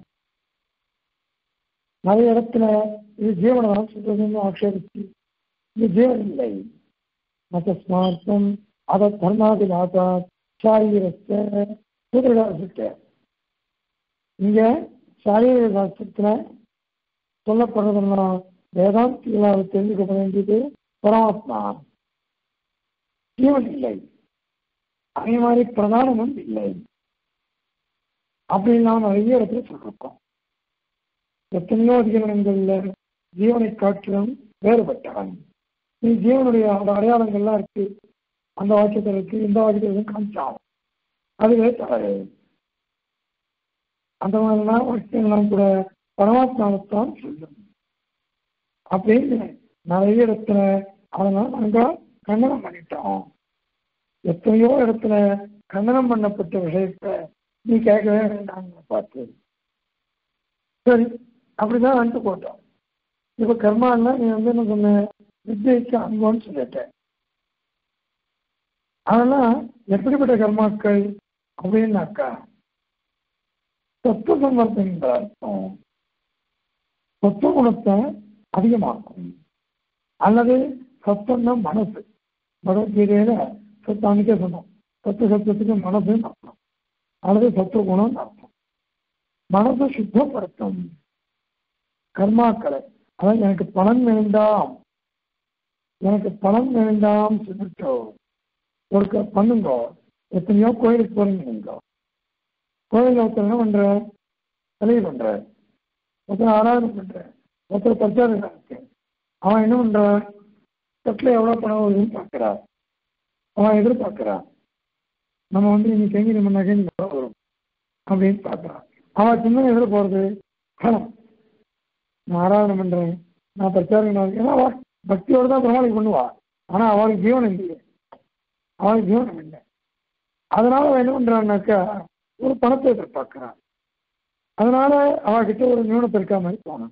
நிறைய இடத்துல இது ஜீவனை தான் சொல்றதுன்னு ஆட்சேபிச்சு இது ஜீவன் இல்லை மற்ற ஸ்மார்த்தம் அத தர்மாதி மாதா சாரீரத்தை சூத்திரகாரத்தை இங்க சாரீர சாஸ்திரத்துல சொல்லப்படுறதுன்னா வேதாந்திகளால் தெரிஞ்சுக்கப்பட வேண்டியது பரமாத்மா ஜீவன் இல்லை அதே மாதிரி பிரதானமும் இல்லை அப்படின்னு நாம் நிறைய இடத்துல சொல்லிருக்கோம் எத்தனையோ அதிகரணங்கள்ல ஜீவனை காட்டிலும் வேறுபட்டவன் நீ ஜீவனுடைய அந்த அடையாளங்கள்லாம் இருக்கு அந்த வாக்கியத்தில் இருக்கு இந்த வாக்கியத்தில் காமிச்சான் அதுவே தவறு அந்த மாதிரிலாம் வாக்கியங்கள்லாம் கூட பரமாத்மாவைத்தான் சொல்லும் அப்படின்னு நிறைய இடத்துல அதெல்லாம் நாங்க கண்டனம் பண்ணிட்டோம் எத்தனையோ இடத்துல கண்டனம் பண்ணப்பட்ட விஷயத்த நீ கேட்கவே வேண்டாம் பார்த்து சரி அப்படிதான் வந்துட்டு போட்டோம் இப்ப கர்மான்னா நீ வந்து என்ன சொன்ன வித்யைக்கு அங்கம்னு சொல்லிட்ட அதெல்லாம் எப்படிப்பட்ட கர்மாக்கள் அப்படின்னாக்கா தத்துவ சம்பந்தங்கிற அர்த்தம் சத்துவ குணத்தை அதிகமாக்கும் அல்லது சத்தம்னா மனசு பகவத்கீதையில சத்தம் அன்னைக்கே சொன்னோம் சத்து சத்தத்துக்கு மனசுன்னு அர்த்தம் அல்லது சத்துவ குணம்னு அர்த்தம் மனசை சுத்தப்படுத்தும் கர்மாக்களை அதான் எனக்கு பலன் வேண்டாம் எனக்கு பலன் வேண்டாம் சொல்லிட்டோ ஒரு க- பண்ணுங்க எத்தனையோ கோயிலுக்கு போறீங்க நீங்க கோயிலில் ஒருத்தர் என்ன பண்ற தலையை பண்ற ஒருத்தர் ஆராதனை பண்ற ஒருத்தர் பிரச்சாரம் இருக்கு அவன் என்ன பண்றான் தட்டில் எவ்வளோ பணம் வருதுன்னு பார்க்குறா அவன் எதிர்பார்க்குறான் நம்ம வந்து இன்னைக்கு எங்கே நம்ம நகை எவ்வளோ வரும் அப்படின்னு பார்க்குறான் அவன் சின்ன எதில் போகிறது பணம் நான் ஆராதனை பண்ணுறேன் நான் பிரச்சாரம் பண்ண- ஏன்னா அவள் பக்தியோடு தான் பிரமாணிக்கு பண்ணுவா ஆனால் அவளுக்கு ஜீவனம் இல்லையே அவளுக்கு ஜீவனம் இல்லை அதனால அவன் என்ன பண்ணுறான்னாக்கா ஒரு பணத்தை எதிர்பார்க்குறான் அதனால அவகிட்ட ஒரு நியூனத்தை இருக்கா மாதிரி தோணும்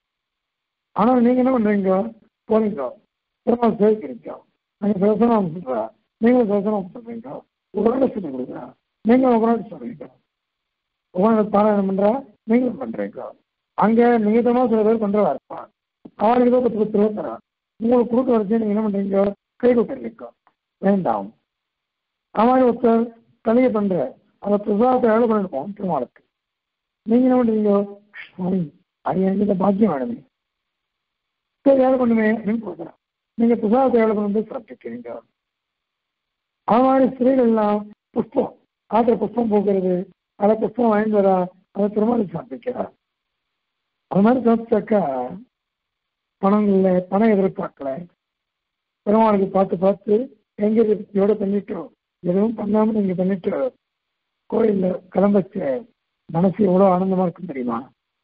ஆனால் நீங்கள் என்ன பண்ணுறீங்க போறீங்க திரும்ப சேர்க்கிறீங்க நீங்கள் பேசணும் சொல்கிறா நீங்களும் பேசணும் சொல்கிறீங்க உங்களோட சொல்லி கொடுக்குறா நீங்கள் உங்களோட சொல்கிறீங்க உங்களோட பாராயணம் பண்ணுறா நீங்களும் பண்ணுறீங்க அங்கே நிமித்தமாக சில பேர் பண்ணுறதா இருப்பான் அவருக்கு ஏதோ பத்து பத்து ரூபா தரா உங்களுக்கு கொடுக்க வரைக்கும் நீங்கள் என்ன பண்ணுறீங்க கை கொடுக்குறீங்க வேண்டாம் அவன் ஒருத்தர் தலையை பண்ணுற அந்த பிரசாதத்தை எவ்வளோ பண்ணிருப்போம் திருமாலுக்கு நீங்கள் என்ன பண்ணுறீங்க சுவாமி அது எனக்கு இந்த பாக்கியம் வேணுமே சரி வேலை பண்ணுமே அப்படின்னு கொடுக்குறேன் நீங்கள் பிரசாதத்தை எவ்வளோ கொண்டு வந்து சாப்பிட்டுக்கிறீங்க அது மாதிரி ஸ்திரீகள்லாம் புஷ்பம் ஆத்திர புஷ்பம் போக்குறது அதை புஷ்பம் வாங்கிட்டு வரா அதை திருமாலுக்கு சாப்பிட்டுக்கிறா அது மாதிரி சாப்பிட்டாக்கா பணம் இல்லை பணம் எதிர்பார்க்கல பெருமாளுக்கு பார்த்து பார்த்து எங்க இதோட பண்ணிட்டோம் எதுவும் பண்ணாம நீங்க பண்ணிட்டு கோயில்ல கிளம்பச்ச மனசு எவ்வளவு ஆனந்தமா இருக்கும் தெரியுமா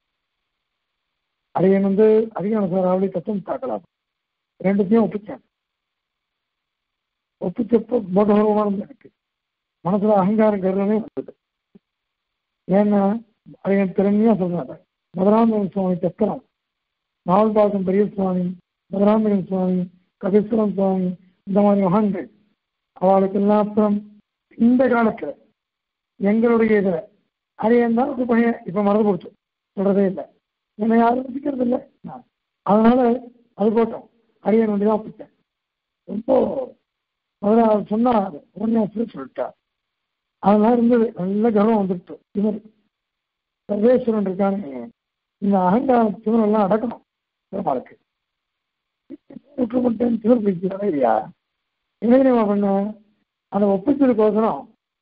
அதை வந்து அதிகம் சார் அவளை தத்துவம் தாக்கலாம் ரெண்டுத்தையும் ஒப்பிச்சேன் ஒப்பிச்சப்போ போதகரமாக இருந்தது எனக்கு மனசுல அகங்காரம் கருதவே வந்தது ஏன்னா அதை எனக்கு திறமையா சொல்றாங்க மதுராந்தகன் சுவாமி தெக்கரம் நாவல்பாக்கம் பெரிய சுவாமி மதுராந்தகன் சுவாமி கபீஸ்வரம் சுவாமி இந்த மாதிரி மகான்கள் அவளுக்கெல்லாம் அப்புறம் இந்த காலத்துல எங்களுடைய இதுல அது இருந்தாலும் இப்ப பையன் இப்ப மறந்து போச்சு சொல்றதே இல்லை என்னை யாரும் வச்சுக்கிறது இல்லை அதனால அது போட்டோம் அடியன் ஒன்று தான் ஒப்பிட்டேன் ரொம்ப முதல்ல அவர் சொன்னார் உடனே சொல்லிட்டார் அதெல்லாம் இருந்தது நல்ல கர்வம் வந்துட்டு இவர் சர்வேஸ்வரன் இருக்கானே இந்த அகங்கார திமிரெல்லாம் அடக்கணும் பெருமாளுக்கு விட்டுப்பட்டேன் திமிர் பிடிக்கிறதா இல்லையா என்ன பண்ண அதை ஒப்பிச்சதுக்கோசரம்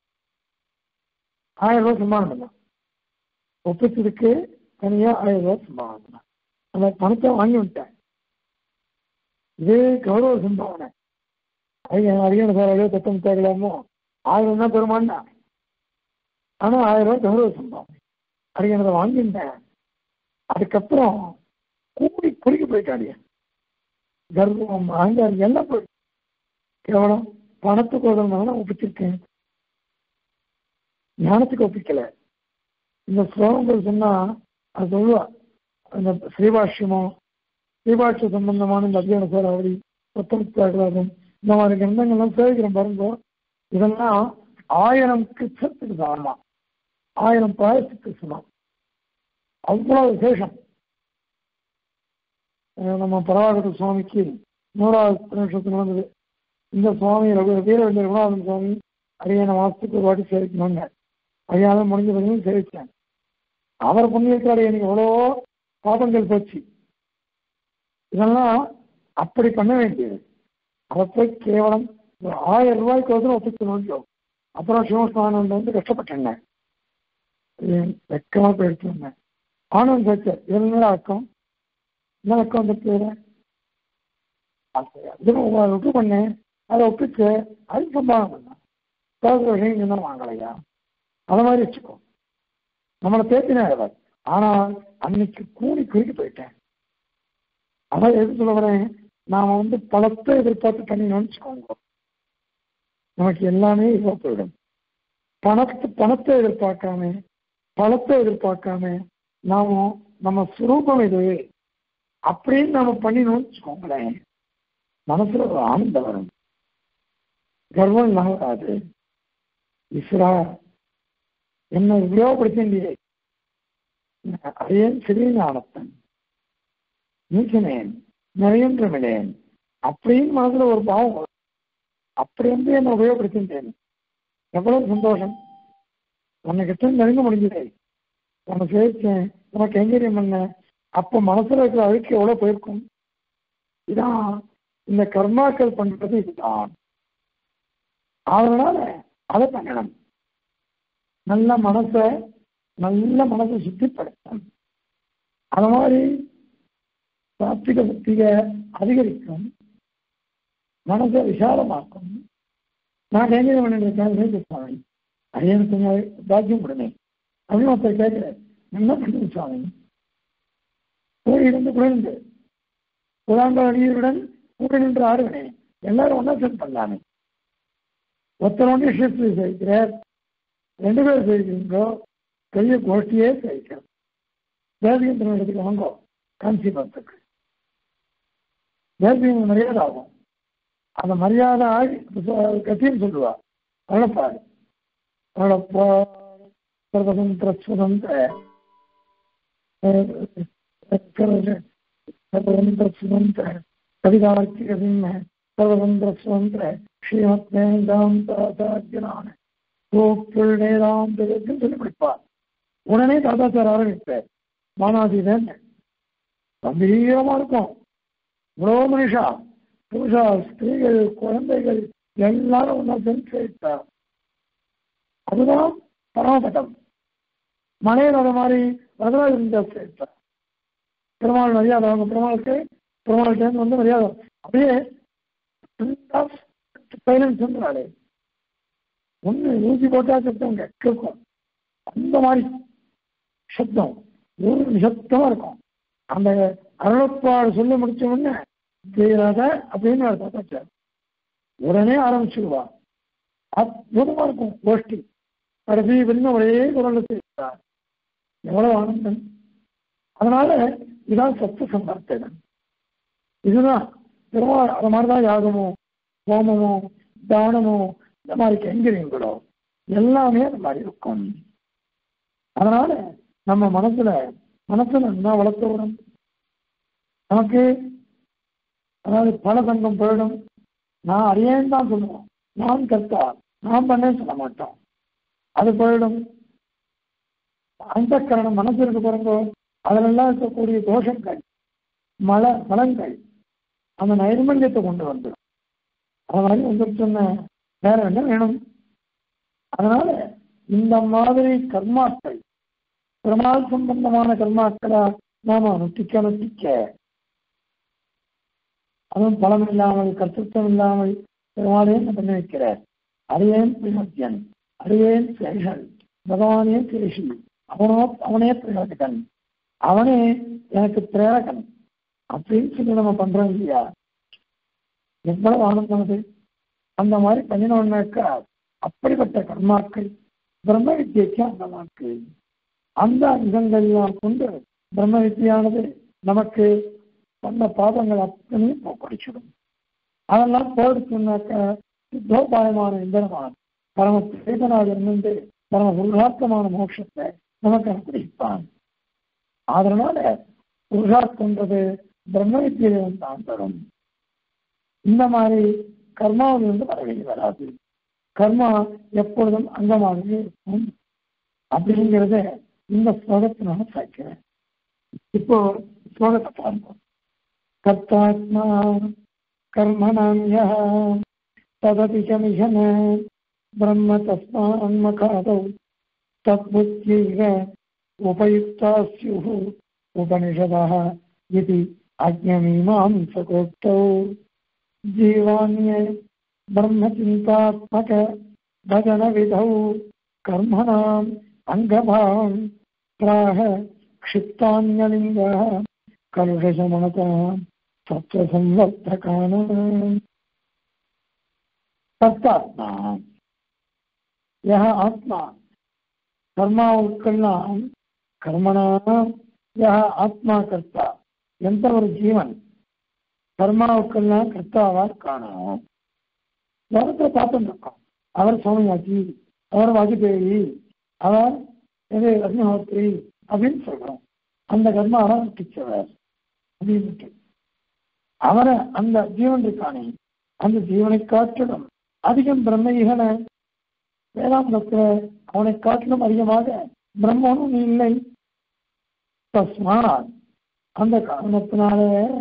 ஆயிரம் ரூபாய் சம்மானம் பண்ணான் ஒப்பிச்சதுக்கு தனியா ஆயிரம் ரூபாய் சம்பாவனை பண்ணான் அந்த பணத்தை வாங்கி விட்டேன் இதே கௌரவ சம்பாவனை ஐயா அதிகம் சார் அழியோ தத்தம் தேடலாமோ ஆயிரம் தான் பெருமான்னா ஆனா ஆயிரம் ரூபாய் கௌரவ சம்பாவனை அதிகம் வாங்கிட்டேன் அதுக்கப்புறம் கூடி குறுக்கி போயிட்டாடிய கர்வம் அகங்காரம் எல்லாம் போயிட்டு கேவலம் பணத்துக்கு உதவினால ஒப்பிச்சிருக்கேன் ஞானத்துக்கு ஒப்பிக்கல இந்த ஸ்லோகங்கள் சொன்னா அது சொல்லுவா அந்த ஸ்ரீபாஷ்யமோ ஸ்ரீபாஷ்ய சம்பந்தமான இந்த அத்தியான சோராவளி புத்தகத்தாகலாம் இந்த மாதிரி கிரந்தங்கள்லாம் சேவிக்கிறோம் பாருங்க இதெல்லாம் ஆயிரம் கிச்சத்துக்கு சமமா ஆயிரம் பாயசத்துக்கு சமம் அவ்வளவு விசேஷம் நம்ம பரவாகர சுவாமிக்கு நூறாவது நிமிஷத்துக்கு நடந்தது இந்த சுவாமி ரகு வீரவெள்ளி ரகுநாதன் சுவாமி அரியான மாசத்துக்கு ஒரு வாட்டி சேவிக்கணுங்க அரியாத முடிஞ்ச பிறகு சேவிச்சேன் அவர் புண்ணியத்தில் எனக்கு எவ்வளோ பாபங்கள் போச்சு இதெல்லாம் அப்படி பண்ண வேண்டியது அதை போய் கேவலம் ஒரு ஆயிரம் ரூபாய்க்கு வந்து ஒப்பிக்கணும் அப்புறம் சிவஸ்தானந்த வந்து கஷ்டப்பட்டேங்க வெக்கமா போயிடுச்சு வந்தேன் ஆனந்த் சச்சர் இதெல்லாம் அக்கம் என்ன அக்கம் வந்துட்டு விட்டு பண்ணேன் அதை ஒப்பிச்சு அது சம்பாதம் பண்ணேன் பேசுகிற விஷயம் என்ன வாங்கலையா அதை மாதிரி வச்சுக்கோ நம்மளை பேசினே அவர் ஆனால் அன்னைக்கு கூடி குறுக்கி போயிட்டேன் அதான் எது சொல்ல வரேன் நாம வந்து பழத்தை எதிர்பார்த்து பண்ணி நினைச்சுக்கோங்க நமக்கு எல்லாமே இதுவாக போயிடும் பணத்தை பணத்தை எதிர்பார்க்காம பழத்தை எதிர்பார்க்காம நாம நம்ம சுரூபம் இது அப்படின்னு நாம பண்ணினோம்னு வச்சுக்கோங்களேன் மனசுல ஒரு ஆனந்தம் வரும் கர்வம் இல்லாம வராது ஈஸ்வரா என்னை உபயோகப்படுத்தியே அதையேன் சிறியானத்தன் நீக்கினேன் நிறையன்றமிழேன் அப்படின்னு மனசுல ஒரு பாவம் வரும் அப்படி வந்து என்னை உபயோகப்படுத்திட்டேன் எவ்வளவு சந்தோஷம் உன்னை கிட்ட நெருங்க முடிஞ்சதே உன்னை சேர்த்தேன் உனக்கு கைங்கரியம் பண்ண அப்ப மனசுல இருக்கிற அழுக்கு எவ்வளவு போயிருக்கும் இதான் இந்த கர்மாக்கள் பண்றது இதுதான் அதனால அதை பண்ணணும் நல்ல மனச நல்ல மனசை சுத்திப்படுத்தணும் அது மாதிரி சாத்விக புத்திக அதிகரிக்கும் மனசை விசாலமாக்கும் நான் கைங்கரியம் பண்ணிட்டு சுவாமி ஐயன் கொஞ்சம் பாக்கியம் கொடுங்க அப்படின்னு ஒருத்தர் கேட்கிறேன் என்ன பண்ணுங்க சுவாமி கூடியிருந்து குளிர்ந்து புலாங்க அடியுடன் கூட நின்று ஆடுவனே எல்லாரும் ஒன்றா சேர்ந்து பண்ணலாமே ஒருத்தர் ஒன்று ஷிஃப்ட் செய்கிறார் ரெண்டு பேர் செய்கிறீங்களோ பெரிய கோஷ்டியே செய்கிறோம் தேவியந்திரன் இடத்துக்கு வாங்கோ காஞ்சிபுரத்துக்கு தேவியன் மரியாதை ஆகும் அந்த மரியாதை ஆகி கத்தின்னு சொல்லுவா அழப்பாடு அழப்பாடு சர்வதந்திர சுதந்திர सर्वतंत्र स्वतंत्र कवितार्थिक सिंह सर्वतंत्र स्वतंत्र ஸ்ரீமத் வேதாந்தாச்சாரியனான கோப்புள் வேதாந்தத்துக்கு சொல்லி படிப்பார் உடனே தாத்தாச்சார ஆரம்பிப்பார் மானாதீதன் கம்பீரமா இருக்கும் இவ்வளோ மனுஷா புருஷா ஸ்திரீகள் குழந்தைகள் எல்லாரும் ஒன்றா சேர்ந்து சேர்த்தார் அதுதான் பரமபதம் மலையில் அது மாதிரி வரதராஜன் சேர்த்தார் பெருமாள் மரியாதை அவங்க பெருமாளுக்கு பெருமாள் சேர்ந்து வந்து மரியாதை அப்படியே சைலன்ஸ் சொல்றாளே ஒன்று ஊசி போட்டா சத்தம் கேட்கும் அந்த மாதிரி சப்தம் ஒரு நிசப்தமா இருக்கும் அந்த அருளப்பாடு சொல்லி முடிச்ச உடனே தீராத அப்படின்னு பார்த்தாச்சார் உடனே ஆரம்பிச்சிருவா அற்புதமா இருக்கும் கோஷ்டி கடைசி வரைக்கும் ஒரே குரல் செய்வார் எவ்வளவு ஆனந்தம் அதனால இதான் சத்து சம்பார்த்தனம் இதுதான் பெருமாள் அது மாதிரிதான் யாகமோ ஹோமமோ தானமோ இந்த மாதிரி கைங்கரியங்களோ எல்லாமே அந்த மாதிரி இருக்கும் அதனால நம்ம மனசுல மனசுல என்ன வளர்த்து விடும் நமக்கு அதாவது பல சங்கம் போயிடும் நான் அறியேன்னு தான் சொல்லுவோம் நான் கர்த்தா நான் பண்ணேன்னு சொல்ல மாட்டோம் அது போயிடும் அந்த கரணம் மனசு இருக்கு பாருங்க அதிலெல்லாம் இருக்கக்கூடிய தோஷங்கள் மல மலங்கள் அந்த நைர்மல்யத்தை கொண்டு வந்துடும் அது மாதிரி வந்துருச்சுன்னு வேற என்ன வேணும் அதனால இந்த மாதிரி கர்மாக்கள் பெருமாள் சம்பந்தமான கர்மாக்களா நாம அனுஷ்டிக்க அனுஷ்டிக்க அதுவும் பலம் இல்லாமல் கர்த்தத்துவம் இல்லாமல் பெருமாளே பண்ணி வைக்கிறார் அரியேன் பிரிமத்தியன் அரியேன் சேஷன் பகவானே சேஷி அவனோ அவனே பிரேரகன் அவனே எனக்கு பிரேரகன் அப்படின்னு சொல்லி நம்ம பண்றோம் இல்லையா எவ்வளவு ஆனந்தம் அது அந்த மாதிரி பண்ணினோம்னாக்கா அப்படிப்பட்ட கர்மாக்கள் பிரம்ம வித்தியைக்கு அங்கமாக்கு அந்த அங்கங்கள் எல்லாம் கொண்டு பிரம்ம வித்தியானது நமக்கு பண்ண பாதங்கள் அத்தனையும் போக்கடிச்சிடும் அதெல்லாம் போடுச்சுனாக்கா சித்தோபாயமான இந்திரமான் பரம சேதனாக இருந்து பரம புருஷார்த்தமான மோட்சத்தை நமக்கு அனுப்பிப்பான் அதனால புருஷார்த்தன்றது பிரம்ம வித்தியிலிருந்து தான் தரும் இந்த மாதிரி கர்மாவிலிருந்து வரவே வராது கர்மா எப்பொழுதும் அங்கமாகவே இருக்கும் அப்படிங்கிறத இந்த ஸ்லோகத்தினால சாய்க்கிறேன் இப்போ ஸ்லோகத்தை பார்ப்போம் கர்த்தாத்மா கர்மணாமிய ததபி சமிஷன பிரம்ம தஸ்மான்மகாதௌ தத்புத்தியைவ உபயுக்தா ஸ்யுः உபனிஷதः इति अज्ञमीमांसकोक्तौ जीवान्ये ब्रह्मचिन्तात्मक भजनविधौ कर्मणाम् अङ्गभावम् प्राह क्षिप्तान्यलिङ्गः कलुषशमनतः सत्त्वसंवर्धकानाम् தத்தாத்மா யஹ ஆத்மா கர்மாவுக்கெல்லாம் கர்மனா யஹ ஆத்மா கர்த்தா எந்த ஒரு ஜீவன் கர்மாவுக்கெல்லாம் கர்த்தாவா காணும் லோகத்தை பார்த்துட்டு இருக்கோம் அவர் சோமயாஜி அவர் வாஜ்பேயி அவர் இது அக்னிஹோத்ரி அப்படின்னு சொல்றோம் அந்த கர்மாவை கிச்சவர் அப்படின்னு அவரை அந்த ஜீவன் இருக்கானே அந்த ஜீவனை காட்டிலும் அதிகம் பிரம்ம வேதாந்தத்துல அவனை காட்டிலும் அதிகமாக பிரம்மனும் இல்லை தஸ்மாத் அந்த காரணத்தினால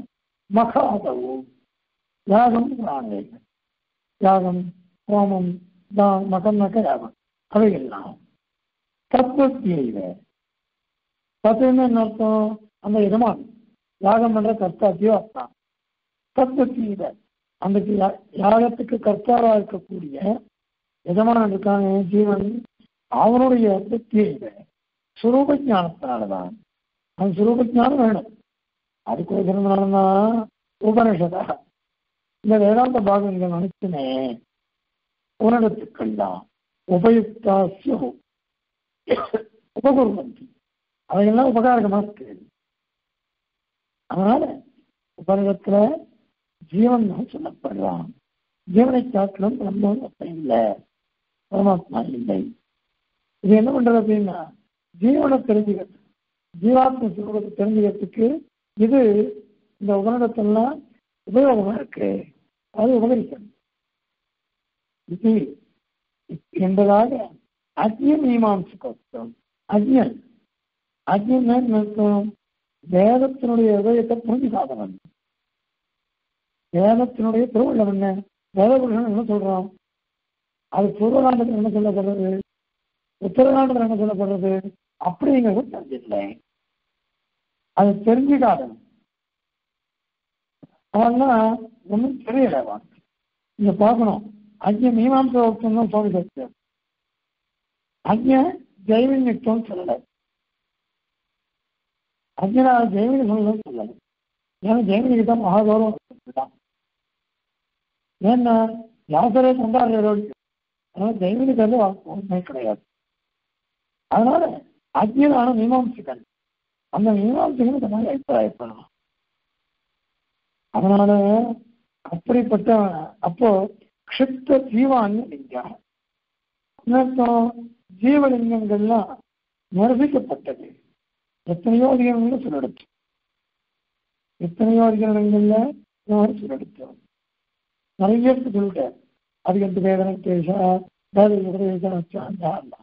மகாதவு யாகம் பிராணே யாகம் ஹோமம் தான் மகன்னக்க யாகம் அவையெல்லாம் தத்துவத்தியைவ தத்துவன்னு என்ன அர்த்தம் அந்த எஜமான் யாகம் என்ற கர்த்தாத்தியோ அர்த்தம் தத்துவத்தியைவ அந்த யாகத்துக்கு கர்த்தாவா இருக்கக்கூடிய எஜமானன் இருக்காங்க ஜீவன் அவனுடைய புத்தியை சுரூப ஞானத்தினாலதான் அந்த சுரூப ஞானம் வேணும் அதுக்கோசரம்னா உபனிஷதா இந்த வேதாந்த பாகங்கள் அனைத்துமே உணர்த்துக்கள்தான் உபயுக்தாசியோ உபகுர்வந்தி அவையெல்லாம் உபகாரகமாக இருக்கு அதனால உபனிடத்துல ஜீவன் தான் சொல்லப்படுறான் ஜீவனை காட்டிலும் பிரம்மம் இல்லை பரமாத்மா இல்லை இது என்ன பண்றது அப்படின்னா ஜீவனை தெரிஞ்சுக்கிறது ஜீவாத்ம சுரூபத்தை தெரிஞ்சுக்கிறதுக்கு இது இந்த உபநிடத்தெல்லாம் உபயோகமா இருக்கு அது உபகரிக்கணும் இது என்பதாக அக்னிய மீமாம்சம் அக்ஞன் அக்ஞன் அர்த்தம் வேதத்தினுடைய இதயத்தை புரிஞ்சுக்காதவன் வேதத்தினுடைய திருவள்ளம் என்ன வேதபுருஷன் என்ன சொல்றான் அது பூர்வகாண்டத்தில் என்ன சொல்லப்படுறது உத்தரகாண்டத்தில் என்ன சொல்லப்படுறது அப்படிங்கிறது தெரிஞ்சில்லை அது தெரிஞ்சுக்காதவன் அவன்லாம் ஒன்றும் தெரியல அவன் இங்க பார்க்கணும் அஜ்ய மீமாம்ச வக்தம் தான் சுவாமி சத்தியம் அஜ்ய ஜெய்வினித்தம் சொல்லலை அஜ்யனா ஜெய்வினி சொல்லலன்னு சொல்லலை ஏன்னா ஜெய்வினிக்கு தான் மகாகௌரவம் தான் ஏன்னா யாசரே கொண்டாடுறோம் அதனால ஜெய்வினிக்கு வந்து உண்மை கிடையாது அதனால அஜ்யனான மீமாம்சிகன் அந்த மீமாம்சிகன் இந்த மாதிரி அபிப்பிராயப்படணும் அதனால அப்படிப்பட்ட அப்போ க்ஷிப்த ஜீவான்னு லிங்கா அர்த்தம் ஜீவலிங்கங்கள்லாம் நிரசிக்கப்பட்டது எத்தனையோ அதிகாரங்கள்ல சொல்லிடுச்சு எத்தனையோ அதிகாரங்கள்ல இந்த மாதிரி சொல்லெடுத்தோம் நிறைய இடத்துக்கு சொல்லிட்டேன் அதுக்கு எந்த வேதனை பேசா வேதனை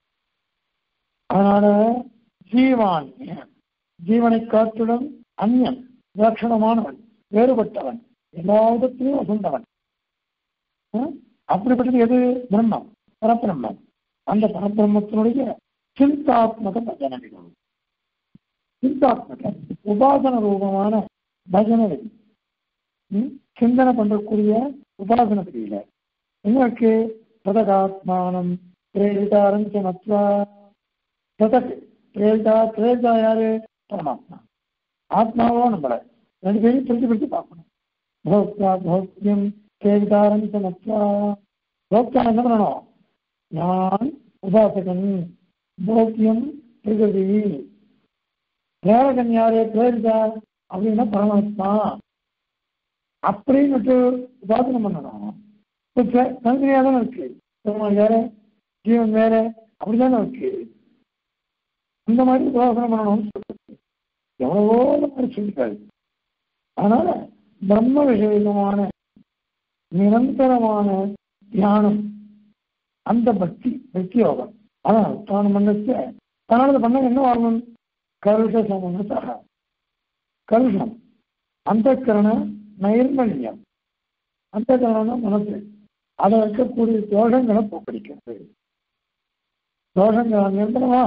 அதனால ஜீவான் ஜீவனை காத்துடன் அந்யன் விலட்சணமானவன் வேறுபட்டவன் எல்லா விதத்திலையும் வசந்தவன் ஆ? அப்படிப்பட்டது எது பிரம்மம் பரபிரம்மம் அந்த பரபிரம்மத்தினுடைய சிந்தாத்மக பஜனவிகள் சிந்தாத்மக உபாசன ரூபமான பஜனை விதி ம்? சிந்தனை பண்றக்கூடிய உபாசன விதியில உங்களுக்கு பிரதகாத்மானம் பிரேரிதாரம் மத்வா பிரதக் பிரேரிதா பிரேரிதா யாரு பரமாத்மா ஆத்மாவோ நம்மள ரெண்டு பேரும் பிரிச்சு பிரிச்சு பார்க்கணும் போக்தா போக்தியம் பிரேரிதாரம் மத்வா போக்தா என்ன பண்ணணும் நான் உபாசகன் போக்கியம் பிரகிருதி பிரேரகன் யாரு பிரேரிதா அப்படின்னா பரமாத்மா அப்படின்னுட்டு உபாசனை பண்ணணும் இப்போ தனித்தனியாக தானே இருக்கு பெருமாள் வேற ஜீவன் வேற அப்படிதானே இருக்கு இந்த மாதிரி உபாசனை பண்ணணும்னு சொல்றது எவ்வளவோ மாதிரி சொல்லிட்டாரு அதனால பிரம்ம விஷயமான நிரந்தரமான தியானம் அந்த பக்தி பக்தி யோகம் அதான் தான் பண்ணச்சு அதனால இதை பண்ண என்ன வரணும் கருஷ சமனசக கருஷம் அந்த கரண நைர்மல்யம் அந்த கரணம் மனசு அதை இருக்கக்கூடிய தோஷங்களை போக்கடிக்கிறது தோஷங்களை நிரந்தரமா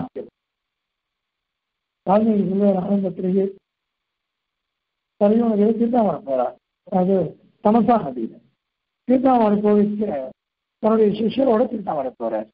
வால்மீகி சொல்லுவார் ஆரம்பத்திலேயே கலியுக சீதாமரம் போறார் அது தமசா நதியில சீதாமரம் கோவிலுக்கு தன்னுடைய சிஷ்யரோட சீதாமரம் போறார்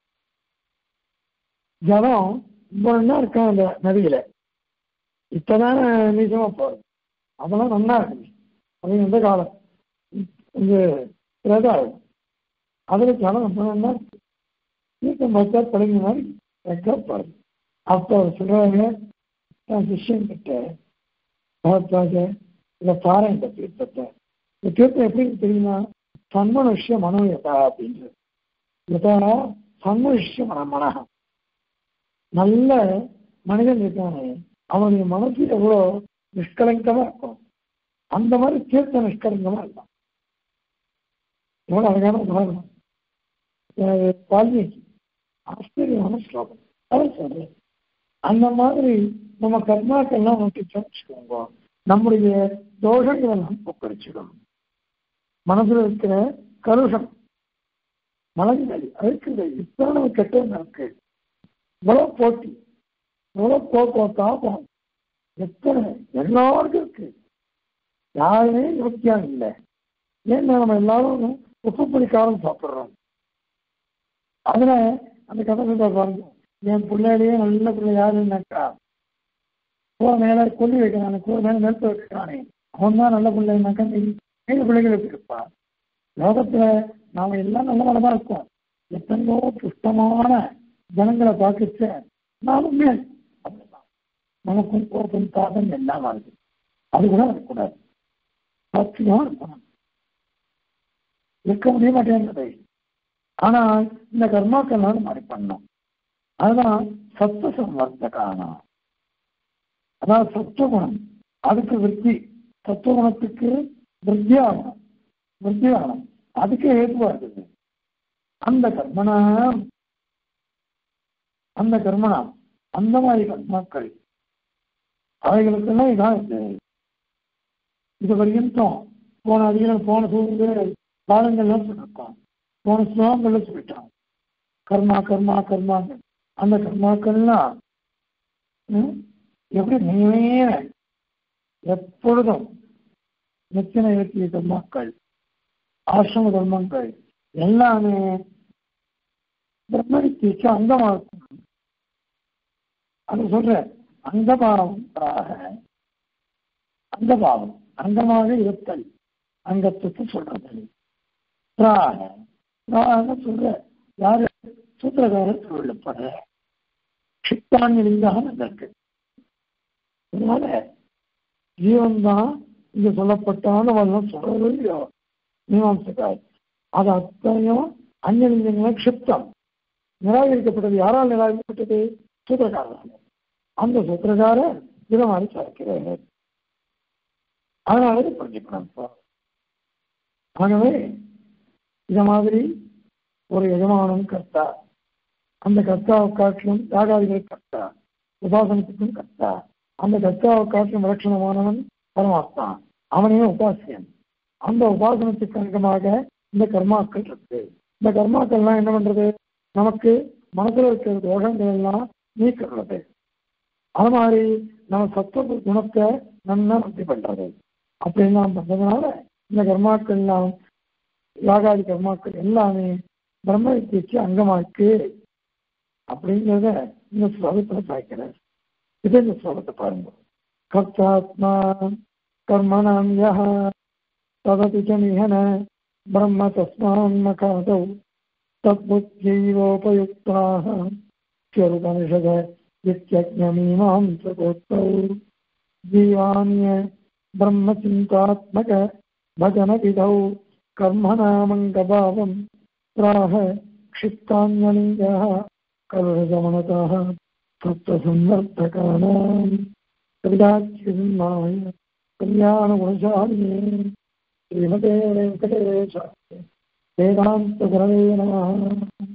ஜலம் ரொம்ப நல்லா இருக்கும் அந்த நதியில இப்பதானே நீச்சமா போறது அதெல்லாம் நல்லா இருக்கு அது எந்த காலம் இங்க பிரதாகும் அதுல ஜலம் ரொம்ப நல்லா இருக்கு தீர்த்தம் பார்த்தா பழகின மாதிரி வைக்கப்படுது அப்போ அவர் சொல்றாங்க என் சிஷ்யன் கிட்ட பகவத்ராஜ இதை பாரு இந்த தீர்த்தத்தை இந்த தீர்த்தம் எப்படி இருக்கு தெரியுமா சன்மனுஷ்ய மனோயதா அப்படின்றது யதா சன்மனுஷ்ய மன மனகம் நல்ல மனிதன் இருக்கானே அவனுடைய மனசு எவ்வளோ நிஷ்கலங்கமா இருக்கும் அந்த மாதிரி தீர்த்த நிஷ்கலங்கமா இருக்கும் எவ்வளவு அழகான உதாரணம் அஹ் வால்மீகி ஆச்சரியமான ஸ்லோகம் அதான் சொல்றேன் அந்த மாதிரி நம்ம கர்மாக்கெல்லாம் நோக்கி வச்சுக்கோங்க நம்முடைய தோஷங்கள் எல்லாம் போக்கடிச்சிடும் மனசுல இருக்கிற கலுஷம் மலங்கள் அழுக்குகள் இத்தனை கெட்டவங்க இருக்கு இவ்வளவு போட்டி இவ்வளவு போக்குவரத்து தாபம் எத்தனை எல்லாருக்கும் இருக்கு யாருமே யோக்கியம் இல்லை ஏன்னா நம்ம எல்லாரும் உப்பு புளி காரம் சாப்பிட்றோம் அதுல அந்த கதை சொல்ற பாருங்க என் பிள்ளையிலேயே நல்ல பிள்ளை யாருன்னாக்கா கூட மேல கொல்லி வைக்கிறானே கூட மேல நிறுத்த வைக்கிறானே அவன் தான் நல்ல பிள்ளைனாக்கா மேல பிள்ளைகள் எப்படி இருப்பான் லோகத்துல நாம எல்லாம் நல்ல மனமா இருக்கோம் எத்தனையோ துஷ்டமான ஜனங்களை பார்த்துச்சு நானுமே அப்படிதான் நமக்கும் கோபம் தாபம் எல்லாம் வருது அது கூட இருக்கக்கூடாது பக்திதான் இருக்கணும் இருக்க முடிய மாட்டேங்குது ஆனால் இந்த கர்மாக்கள்லாம் மாறி பண்ணணும் அதுதான் சத்துவ சம்வர்த்தகானா அதாவது சத்துவகுணம் அதுக்கு விருத்தி சத்துவகுணத்துக்கு விருத்தி ஆகணும் விருத்தி ஆகணும் அதுக்கு ஏதுவா இருக்குது அந்த கர்மனா அந்த கர்மனா அந்த மாதிரி கர்மாக்கள் அவைகளுக்கெல்லாம் இதான் இது இது வரைக்கும் போன அதிகம் போன சூழ்நிலை பாடங்கள்லாம் சொல்லியிருக்கோம் போன ஸ்லோகங்கள்ல சொல்லிட்டான் கர்மா கர்மா கர்மா அந்த கர்மாக்கள்லாம் ம், எப்படி நீவே எப்பொழுதும் நித்திய நிறுத்திய கர்மாக்கள் ஆசிரம தர்மங்கள் எல்லாமே பிரம்மணிக்கு அங்கமா இருக்கும் அது சொல்ற அங்கபாவமாக அங்கபாவம் அங்கமாக இருத்தல் அங்கத்துக்கு சொல்றது பிராக பிராக சொல்ற யாரு சூத்திரகாரர் சொல்லப்படுற சித்தாங்கிலிங்காக அதற்கு அதனால ஜீவன் தான் இங்க சொல்லப்பட்டாலும் வரலாம் சொல்றது இல்லையோ மீமாம்சக்கார் அது அத்தனையும் அந்நியலிங்கங்களை க்ஷிப்தம் நிராகரிக்கப்பட்டது யாரால் நிராகரிக்கப்பட்டது சூத்திரக்காரர் அந்த சூத்திரக்காரர் இதை மாதிரி சாய்க்கிறார் அதனால இது புரிஞ்சுக்கணும் இப்போ ஆகவே இத மாதிரி ஒரு எஜமானம் கர்த்தா அந்த கர்த்தாவை காட்டிலும் யாகாதிகள் கர்த்தா உபாசனத்துக்கும் கர்த்தா அந்த கர்த்தாவை காட்டிலும் விலட்சணமானவன் பரமாத்மா அவனே உபாசியன் அந்த உபாசனத்துக்கு அங்கமாக இந்த கர்மாக்கள் இருக்கு இந்த கர்மாக்கள்லாம் என்ன பண்றது நமக்கு மனசுல இருக்கிற தோஷங்கள் எல்லாம் நீக்கிறது அது மாதிரி நம்ம சத்துவ குணத்தை நல்லா வృద్ధి பண்றது அப்படின்லாம் பண்றதுனால இந்த கர்மாக்கள் எல்லாம் யாகாதி கர்மாக்கள் எல்லாமே பிரம்ம வித்தியக்கு அங்கமா இருக்கு அப்படிங்கிறத இந்த ஸ்லோகத்தில் சாய்க்கிறார் இது இந்த ஸ்லோகத்தை பாருங்க கர்த்தாத்மா கர்மணாம் யஹ ததபி ச நிஹன பிரம்ம தஸ்மான்மகாதௌ तद्बुद्ध्यैवोपयुक्ताः स्वरूपनिषद इत्यज्ञमीमांसकोक्तौ जीवान्य ब्रह्मचिन्तात्मक भजनविधौ कर्मणामङ्गभावम् प्राह क्षिप्तान्यलिङ्गः कलशगमनतः तत्त्वसन्दर्भकानाम् क्रीडाच्युन्माय कल्याणगुणशालिने श्रीमते वेङ्कटेशाय वेदान्तगुरवे नमः